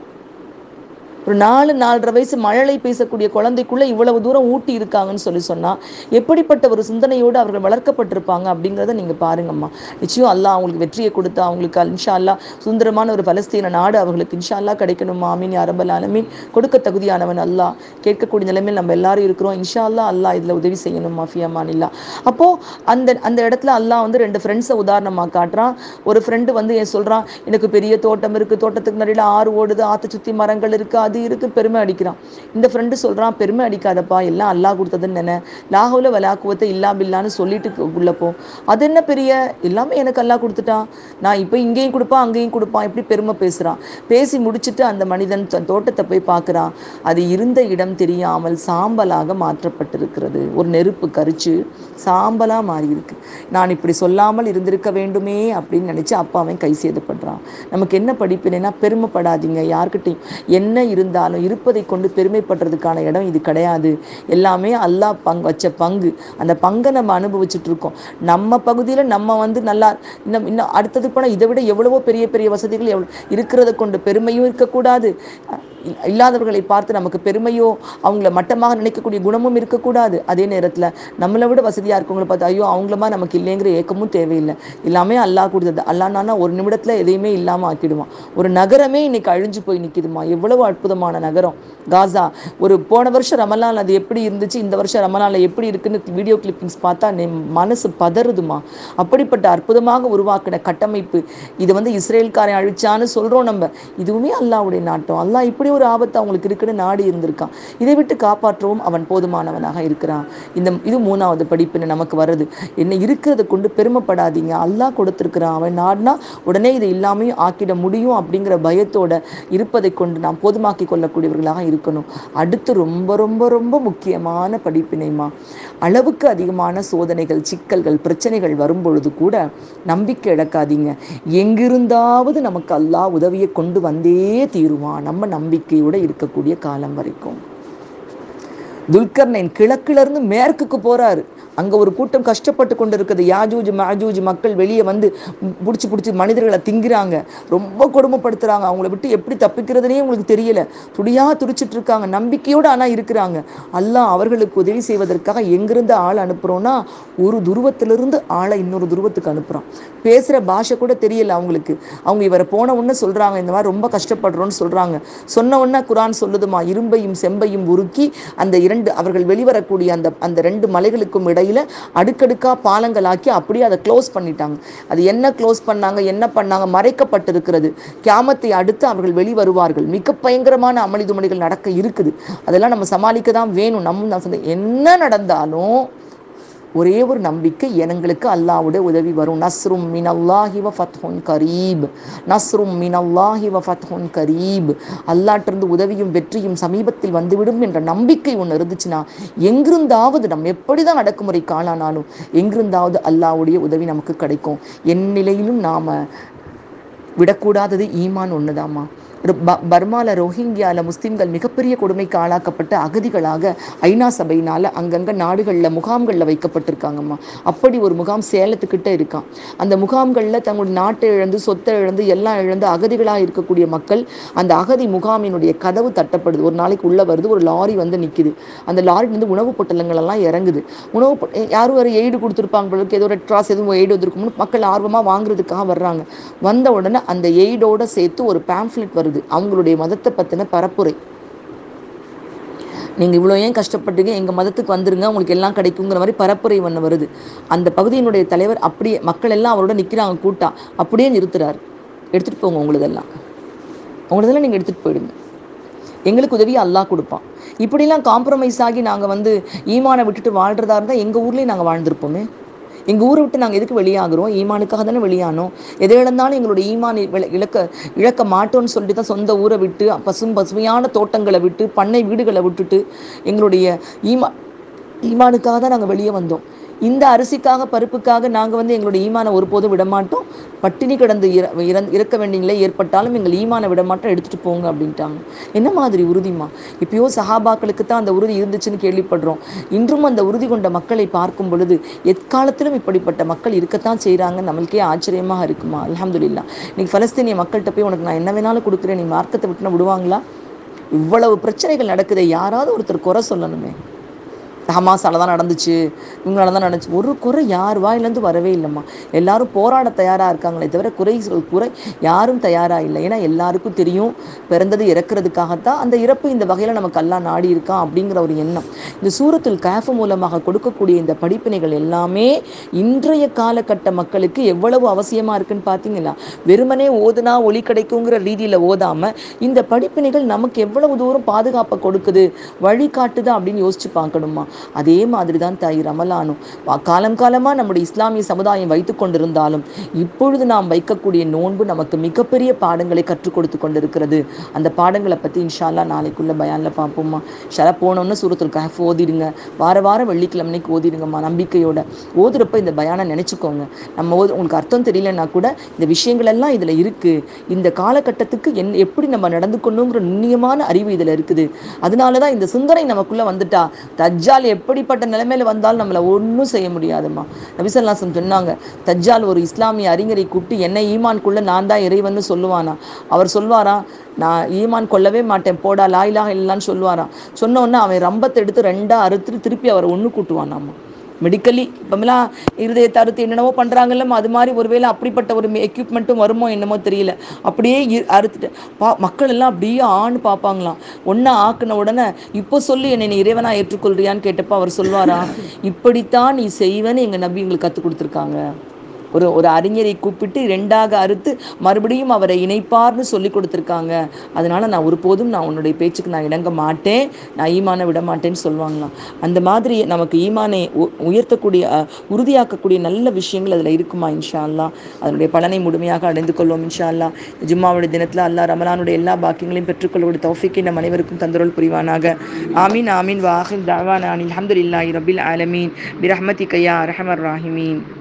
ஒரு நாலு நாலரை வயசு மழலை பேசக்கூடிய குழந்தைக்குள்ள இவ்வளவு தூரம் ஊட்டி இருக்காங்கன்னு சொல்லி சொன்னா எப்படிப்பட்ட ஒரு சிந்தனையோடு அவர்கள் வளர்க்கப்பட்டிருப்பாங்க அப்படிங்கிறத நீங்க பாருங்கம்மா நிச்சயம் அல்லாஹ் அவங்களுக்கு வெற்றியை கொடுத்தா அவங்களுக்கு இன்ஷா அல்லாஹ் சுந்தரமான ஒரு பலஸ்தீன நாடு அவர்களுக்கு இன்ஷா அல்லாஹ் கிடைக்கணுமா ஆமீன் அரபல் ஆலமீன் கொடுக்க தகுதியானவன் அல்லாஹ் கேட்கக்கூடிய நிலைமையில் நம்ம எல்லாரும் இருக்கிறோம் இன்ஷா அல்லாஹ் அல்லாஹ் இதுல உதவி செய்யணும் மாஃபியாமான் இல்லா அப்போ அந்த அந்த இடத்துல அல்லாஹ் வந்து ரெண்டு ஃப்ரெண்ட்ஸை உதாரணமா காட்டுறான் ஒரு ஃப்ரெண்டு வந்து ஏன் சொல்றான் எனக்கு பெரிய தோட்டம் இருக்கு தோட்டத்துக்கு நடுவில் ஆறு ஓடுது ஆற்று சுத்தி மரங்கள் இருக்கு அது இருக்கு பெருமை அடிக்கிறான் இந்த ஃப்ரெண்டு சொல்றான் பெருமை அடிக்காதப்பா எல்லாம் அல்லாஹ் கொடுத்ததுன்னு நினை லாகுல வலாக்குவத்தை இல்லா பில்லான்னு சொல்லிட்டு உள்ள போ அது என்ன பெரிய எல்லாமே எனக்கு அல்லாஹ் கொடுத்துட்டான் நான் இப்போ இங்கேயும் கொடுப்பான் அங்கேயும் கொடுப்பான் இப்படி பெருமை பேசுறான் பேசி முடிச்சுட்டு அந்த மனிதன் தன் தோட்டத்தை போய் பார்க்குறான் அது இருந்த இடம் தெரியாமல் சாம்பலாக மாற்றப்பட்டிருக்கிறது ஒரு நெருப்பு கரிச்சு சாம்பலா மாறி இருக்கு நான் இப்படி சொல்லாமல் இருந்திருக்க வேண்டுமே அப்படின்னு நினைச்சு அப்பா அவன் கை சேதப்படுறான் நமக்கு என்ன படிப்பினைனா பெருமைப்படாதீங்க யார்கிட்டையும் என்ன இருந்தாலும் இருப்பதை கொண்டு பெருமைப்படுறதுக்கான இடம் இது கிடையாது எல்லாமே அல்லாஹ் பங்கு வச்ச பங்கு அந்த பங்கை நம்ம அனுபவிச்சுட்டு இருக்கோம் நம்ம பகுதியில் நம்ம வந்து நல்லா இன்னும் இன்னும் அடுத்தது போனால் இதை விட எவ்வளவோ பெரிய பெரிய வசதிகள் எவ்வளோ இருக்கிறத கொண்டு பெருமையும் இருக்கக்கூடாது இல்- இல்லாதவர்களை பார்த்து நமக்கு பெருமையோ அவங்கள மட்டமாக நினைக்கக்கூடிய குணமும் இருக்கக்கூடாது அதே நேரத்தில் நம்மளை விட வசதியாக இருக்கவங்கள பார்த்து ஐயோ அவங்களமா நமக்கு இல்லைங்கிற ஏக்கமும் தேவையில்லை எல்லாமே அல்லாஹ் கொடுத்தது அல்லாஹ்னா ஒரு நிமிடத்தில் எதையுமே இல்லாமல் ஆக்கிடுவான் ஒரு நகரமே இன்னைக்கு அழிஞ்சு போய் நிற்கிதுமா எவ்வளவு அற்புதமான நகரம் காசா ஒரு போன வருஷம் ரமலான் அது எப்படி இருந்துச்சு இந்த வருஷம் ரமலானில் எப்படி இருக்குன்னு வீடியோ கிளிப்பிங்ஸ் பார்த்தா நெ- மனசு பதறுதுமா அப்படிப்பட்ட அற்புதமாக உருவாக்கின கட்டமைப்பு இது வந்து இஸ்ரேல்காரன் அழிச்சான்னு சொல்கிறோம் நம்ம இதுவுமே அல்லாஹ்வுடைய நாட்டம் அல்லாஹ் இப்படி ஒரு ஆபத்து அவங்களுக்கு இருக்குன்னு நாடி இருந்திருக்கான் இதை விட்டு காப்பாற்றவும் அவன் போதுமானவனாக இருக்கிறான் இந்த இது மூணாவது படிப்புன்னு நமக்கு வருது என்ன இருக்கிறத கொண்டு பெருமைப்படாதீங்க அல்லாஹ் கொடுத்துருக்கிறான் அவன் நாடினா உடனே இதை இல்லாமையும் ஆக்கிட முடியும் அப்படிங்கிற பயத்தோட இருப்பதை கொண்டு நாம் போதுமாக்கி கொள்ளக்கூடியவர்களாக இருக்கணும் அடுத்து ரொம்ப ரொம்ப ரொம்ப முக்கியமான படிப்பினைமா அளவுக்கு அதிகமான சோதனைகள் சிக்கல்கள் பிரச்சனைகள் வரும்பொழுது கூட நம்பிக்கை இழக்காதீங்க எங்கிருந்தாவது நமக்கு அல்லாஹ் உதவியை கொண்டு வந்தே தீருவான் நம்ம நம்பிக்கையோட இருக்கக்கூடிய காலம் வரைக்கும் துல்கர்னைன் கிழக்குல இருந்து மேற்குக்கு போறாரு அங்க ஒரு கூட்டம் கஷ்டப்பட்டு கொண்டு இருக்குது யாஜூஜ் மாஜூஜ் மக்கள் வெளியே வந்து பிடிச்சி பிடிச்சி மனிதர்களை திங்கிறாங்க ரொம்ப கொடுமைப்படுத்துறாங்க அவங்கள விட்டு எப்படி தப்பிக்கிறதுனே உங்களுக்கு தெரியல துடியா துடிச்சிட்டு இருக்காங்க நம்பிக்கையோடு ஆனா இருக்கிறாங்க அல்லாஹ் அவர்களுக்கு உதவி செய்வதற்காக எங்கிருந்து ஆள் அனுப்புறோம்னா ஒரு துருவத்திலிருந்து ஆளை இன்னொரு துருவத்துக்கு அனுப்புறான் பேசுற பாஷை கூட தெரியல அவங்களுக்கு அவங்க இவரை போன உடனே சொல்றாங்க இந்த மாதிரி ரொம்ப கஷ்டப்படுறோம்னு சொல்றாங்க சொன்ன உடனே குரான் சொல்லுதுமா இரும்பையும் செம்பையும் உருக்கி அந்த இரண்டு அவர்கள் வெளிவரக்கூடிய அந்த அந்த ரெண்டு மலைகளுக்கும் இடையில அடுக்கடுக்கா பாலங்களாக்கி அப்படியே அதை க்ளோஸ் பண்ணிட்டாங்க அது என்ன க்ளோஸ் பண்ணாங்க என்ன பண்ணாங்க மறைக்கப்பட்டிருக்கிறது கியாமத்தை அடுத்து அவர்கள் வெளிவருவார்கள் மிக பயங்கரமான அமளிதுமணிகள் நடக்க இருக்குது அதெல்லாம் நம்ம சமாளிக்க தான் வேணும் நம்ம நான் சொன்னேன் என்ன நடந்தாலும் ஒரே ஒரு நம்பிக்கை எங்களுக்கு அல்லாஹ்வுடைய உதவி வரும் நஸ்ரும் மினல்லாஹி வ ஃபத்ஹுன் கரீப் நஸ்ரும் மினல்லாஹி வ ஃபத்ஹுன் கரீப் அல்லாட்டிருந்து உதவியும் வெற்றியும் சமீபத்தில் வந்துவிடும் என்ற நம்பிக்கை ஒன்று இருந்துச்சுன்னா எங்கிருந்தாவது நம்ம எப்படி தான் அடக்குமுறை காணானாலும் எங்கிருந்தாவது அல்லாஹ்வுடைய உதவி நமக்கு கிடைக்கும் என் நிலையிலும் நாம விடக்கூடாதது ஈமான் ஒண்ணுதாம்மா ஒரு ப பர்மால ரோஹிங்கியால முஸ்லிம்கள் மிகப்பெரிய கொடுமைக்கு ஆளாக்கப்பட்ட அகதிகளாக ஐநா சபையினால அங்கங்க நாடுகளில் முகாம்களில் வைக்கப்பட்டிருக்காங்கம்மா அப்படி ஒரு முகாம் சேலத்துக்கிட்ட இருக்கான் அந்த முகாம்களில் தங்களுடைய நாட்டை இழந்து சொத்தை இழந்து எல்லாம் இழந்து அகதிகளாக இருக்கக்கூடிய மக்கள் அந்த அகதி முகாமினுடைய கதவு தட்டப்படுது ஒரு நாளைக்கு உள்ள வருது ஒரு லாரி வந்து நிக்குது அந்த லாரி வந்து உணவுப் பொட்டலங்கள் எல்லாம் இறங்குது உணவு பொ- யாரும் ஒரு எய்டு கொடுத்துருப்பாங்க போல இருக்கு, ஏதோ ரெட் கிராஸ் எதுவும் எய்டு வந்திருக்கும்னு மக்கள் ஆர்வமா வாங்குறதுக்காக வர்றாங்க வந்த உடனே அந்த எய்டோட சேர்த்து ஒரு பேம்ஃப்ளெட் வருது அவங்களுடைய மதத்தை பத்தின பரப்புரை நீங்க இவ்வளோ ஏன் கஷ்டப்பட்டீங்க எங்க மதத்துக்கு வந்துருங்க உங்களுக்கு எல்லாம் கிடைக்குங்கிற மாதிரி பரப்புரை ஒன்று வருது அந்த பகுதியினுடைய தலைவர் அப்படியே மக்கள் எல்லாம் அவரோட நிக்கிறாங்க கூட்டா அப்படியே நிறுத்துறாரு எடுத்துட்டு போங்க உங்களுதெல்லாம் உங்களதெல்லாம் நீங்க எடுத்துட்டு போயிடுங்க எங்களுக்கு உதவி அல்லாஹ் கொடுப்பான் இப்படிலாம் காம்ப்ரமைஸ் ஆகி நாங்க வந்து ஈமானை விட்டுட்டு வாழ்றதா இருந்தா எங்க ஊர்லயே நாங்க வாழ்ந்திருப்போமே எங்க ஊரை விட்டு நாங்க எதுக்கு வெளியாகிறோம் ஈமானுக்காக தானே வெளியானோம் எதை இழந்தாலும் எங்களுடைய ஈமான் இழ- இழக்க இழக்க மாட்டோம்னு சொல்லிட்டு தான் சொந்த ஊரை விட்டு பசும் பசுமையான தோட்டங்களை விட்டு பண்ணை வீடுகளை விட்டுட்டு எங்களுடைய ஈமா ஈமானுக்காக தான் நாங்க வெளியே வந்தோம் இந்த அரிசிக்காக பருப்புக்காக நாங்கள் வந்து எங்களுடைய ஈமானை ஒருபோதும் விடமாட்டோம் பட்டினி கிடந்து இற இறந் இறக்க வேண்டிய நிலை ஏற்பட்டாலும் எங்கள் ஈமானை விடமாட்டோம் எடுத்துகிட்டு போங்க அப்படின்ட்டாங்க என்ன மாதிரி உறுதிமா இப்பயோ சஹாபாக்களுக்கு தான் அந்த உறுதி இருந்துச்சுன்னு கேள்விப்படுறோம் இன்றும் அந்த உறுதி கொண்ட மக்களை பார்க்கும் பொழுது எக்காலத்திலும் இப்படிப்பட்ட மக்கள் இருக்கத்தான் செய்கிறாங்க நம்மளுக்கே ஆச்சரியமாக இருக்குமா அல்ஹம்துலில்லா இன்னைக்கு பலஸ்தீனிய மக்கள்கிட்ட போய் உனக்கு நான் என்ன வேணாலும் கொடுக்குறேன் நீ மார்க்கத்தை விட்டுனா விடுவாங்களா இவ்வளவு பிரச்சனைகள் நடக்குதே யாராவது ஒருத்தர் குறை சொல்லணுமே ஹமாஸால தான் நடந்துச்சு இவங்களால தான் நடந்துச்சு ஒரு குறை யார் வாயிலேருந்து வரவே இல்லைம்மா எல்லாரும் போராட தயாராக இருக்காங்களே தவிர குறை சொல் குறை யாரும் தயாராக இல்லை ஏன்னா எல்லாருக்கும் தெரியும் பிறந்தது இறக்கிறதுக்காகத்தான் அந்த இறப்பு இந்த வகையில் நமக்கு எல்லாம் நாடி இருக்கான் அப்படிங்கிற ஒரு எண்ணம் இந்த சூரத்துல் கேஃப் மூலமாக கொடுக்கக்கூடிய இந்த படிப்பினைகள் எல்லாமே இன்றைய காலகட்ட மக்களுக்கு எவ்வளவு அவசியமாக இருக்குன்னு பார்த்தீங்களா வெறுமனே ஓதுனா ஒளி கிடைக்குங்கிற ரீதியில் ஓதாமல் இந்த படிப்பினைகள் நமக்கு எவ்வளவு தூரம் பாதுகாப்பை கொடுக்குது வழிகாட்டுது அப்படின்னு யோசிச்சு பார்க்கணுமா அதே மாதிரி தான் தாய் ரமலானும் வா- காலம் காலமாக நம்முடைய இஸ்லாமிய சமுதாயம் வைத்து கொண்டிருந்தாலும் இப்பொழுது நாம் வைக்கக்கூடிய நோன்பு நமக்கு மிகப்பெரிய பாடங்களை கற்றுக் கொடுத்து கொண்டிருக்கிறது அந்த பாடங்களை பற்றி இன்ஷால்லா நாளைக்குள்ள பயானில் பார்ப்போம்மா ஷரா போனோன்னு சூரத்துல் கஹஃப் ஓதிடுங்க வார வாரம் வெள்ளிக்கிழமைக்கு ஓதிடுங்கம்மா நம்பிக்கையோட ஓதுறப்ப இந்த பயானை நினச்சிக்கோங்க நம்ம ஓது உங்களுக்கு அர்த்தம் தெரியலன்னா கூட இந்த விஷயங்கள் எல்லாம் இதில் இருக்குது இந்த காலகட்டத்துக்கு என் எப்படி நம்ம நடந்துக்கணுங்கிற நுண்ணியமான அறிவு இதில் இருக்குது அதனால தான் இந்த சிந்தனை நமக்குள்ளே வந்துட்டா தஜ்ஜால் எப்படிப்பட்ட நிலைமையில வந்தாலும் நம்மளை ஒன்றும் செய்ய முடியாதும்மா நபிசல்லாசம் சொன்னாங்க தஜ்ஜால் ஒரு இஸ்லாமிய அறிஞரை கூப்பிட்டு என்ன ஈமான்குள்ள நான் தான் இறைவன்னு சொல்லுவானா அவர் சொல்வாரா நான் ஈமான் கொள்ளவே மாட்டேன் போடா லாயிலாக இல்லைன்னு சொல்லுவாராம் சொன்ன உடனே அவன் ரம்பத்தை எடுத்து ரெண்டா அறுத்துட்டு திருப்பி அவரை ஒன்று கூட்டுவானாமா மெடிக்கலி இப்போமெல்லாம் இருதயத்தை அறுத்து என்னென்னவோ பண்ணுறாங்கல்லம்மா அது மாதிரி ஒருவேளை அப்படிப்பட்ட ஒரு எக்யூப்மெண்ட்டும் வருமோ என்னமோ தெரியல அப்படியே இ- அறுத்துட்டு பா மக்கள் எல்லாம் அப்படியே ஆண் பார்ப்பாங்களாம் ஒன்றா ஆக்குன உடனே இப்போ சொல்லி என்னை நீ இறைவனா ஏற்றுக்கொள்றியான்னு கேட்டப்போ அவர் சொல்வாரா இப்படித்தான் நீ செய்வேன்னு எங்கள் நபி எங்களுக்கு கற்றுக் கொடுத்துருக்காங்க ஒரு ஒரு அறிஞரை கூப்பிட்டு ரெண்டாக அறுத்து மறுபடியும் அவரை இணைப்பார்னு சொல்லி கொடுத்துருக்காங்க அதனால நான் ஒருபோதும் நான் உன்னுடைய பேச்சுக்கு நான் இணங்க மாட்டேன் நான் ஈமானை விட மாட்டேன்னு சொல்லுவாங்களாம் அந்த மாதிரி நமக்கு ஈமானை உ- உயர்த்தக்கூடிய அஹ், உறுதியாக்கக்கூடிய நல்ல விஷயங்கள் அதில் இருக்குமா இன்ஷா அல்லாஹ் அதனுடைய பலனை முழுமையாக அடைந்து கொள்வோம் இன்ஷா அல்லாஹ் ஜும்மாவுடைய தினத்தில் அல்லாஹ் ரமலானுடைய எல்லா பாக்கியங்களையும் பெற்றுக்கொள்ளக்கூடிய தௌஃபிக்கை நம் அனைவருக்கும் தந்தருள் புரிவானாக ஆமீன் ஆமீன் வாஹில் தாவான் அல்ஹம்துலில்லாஹி ரபில் ஆலமீன் பிரஹ்மதிக யா அரஹமர் ராஹிமீன்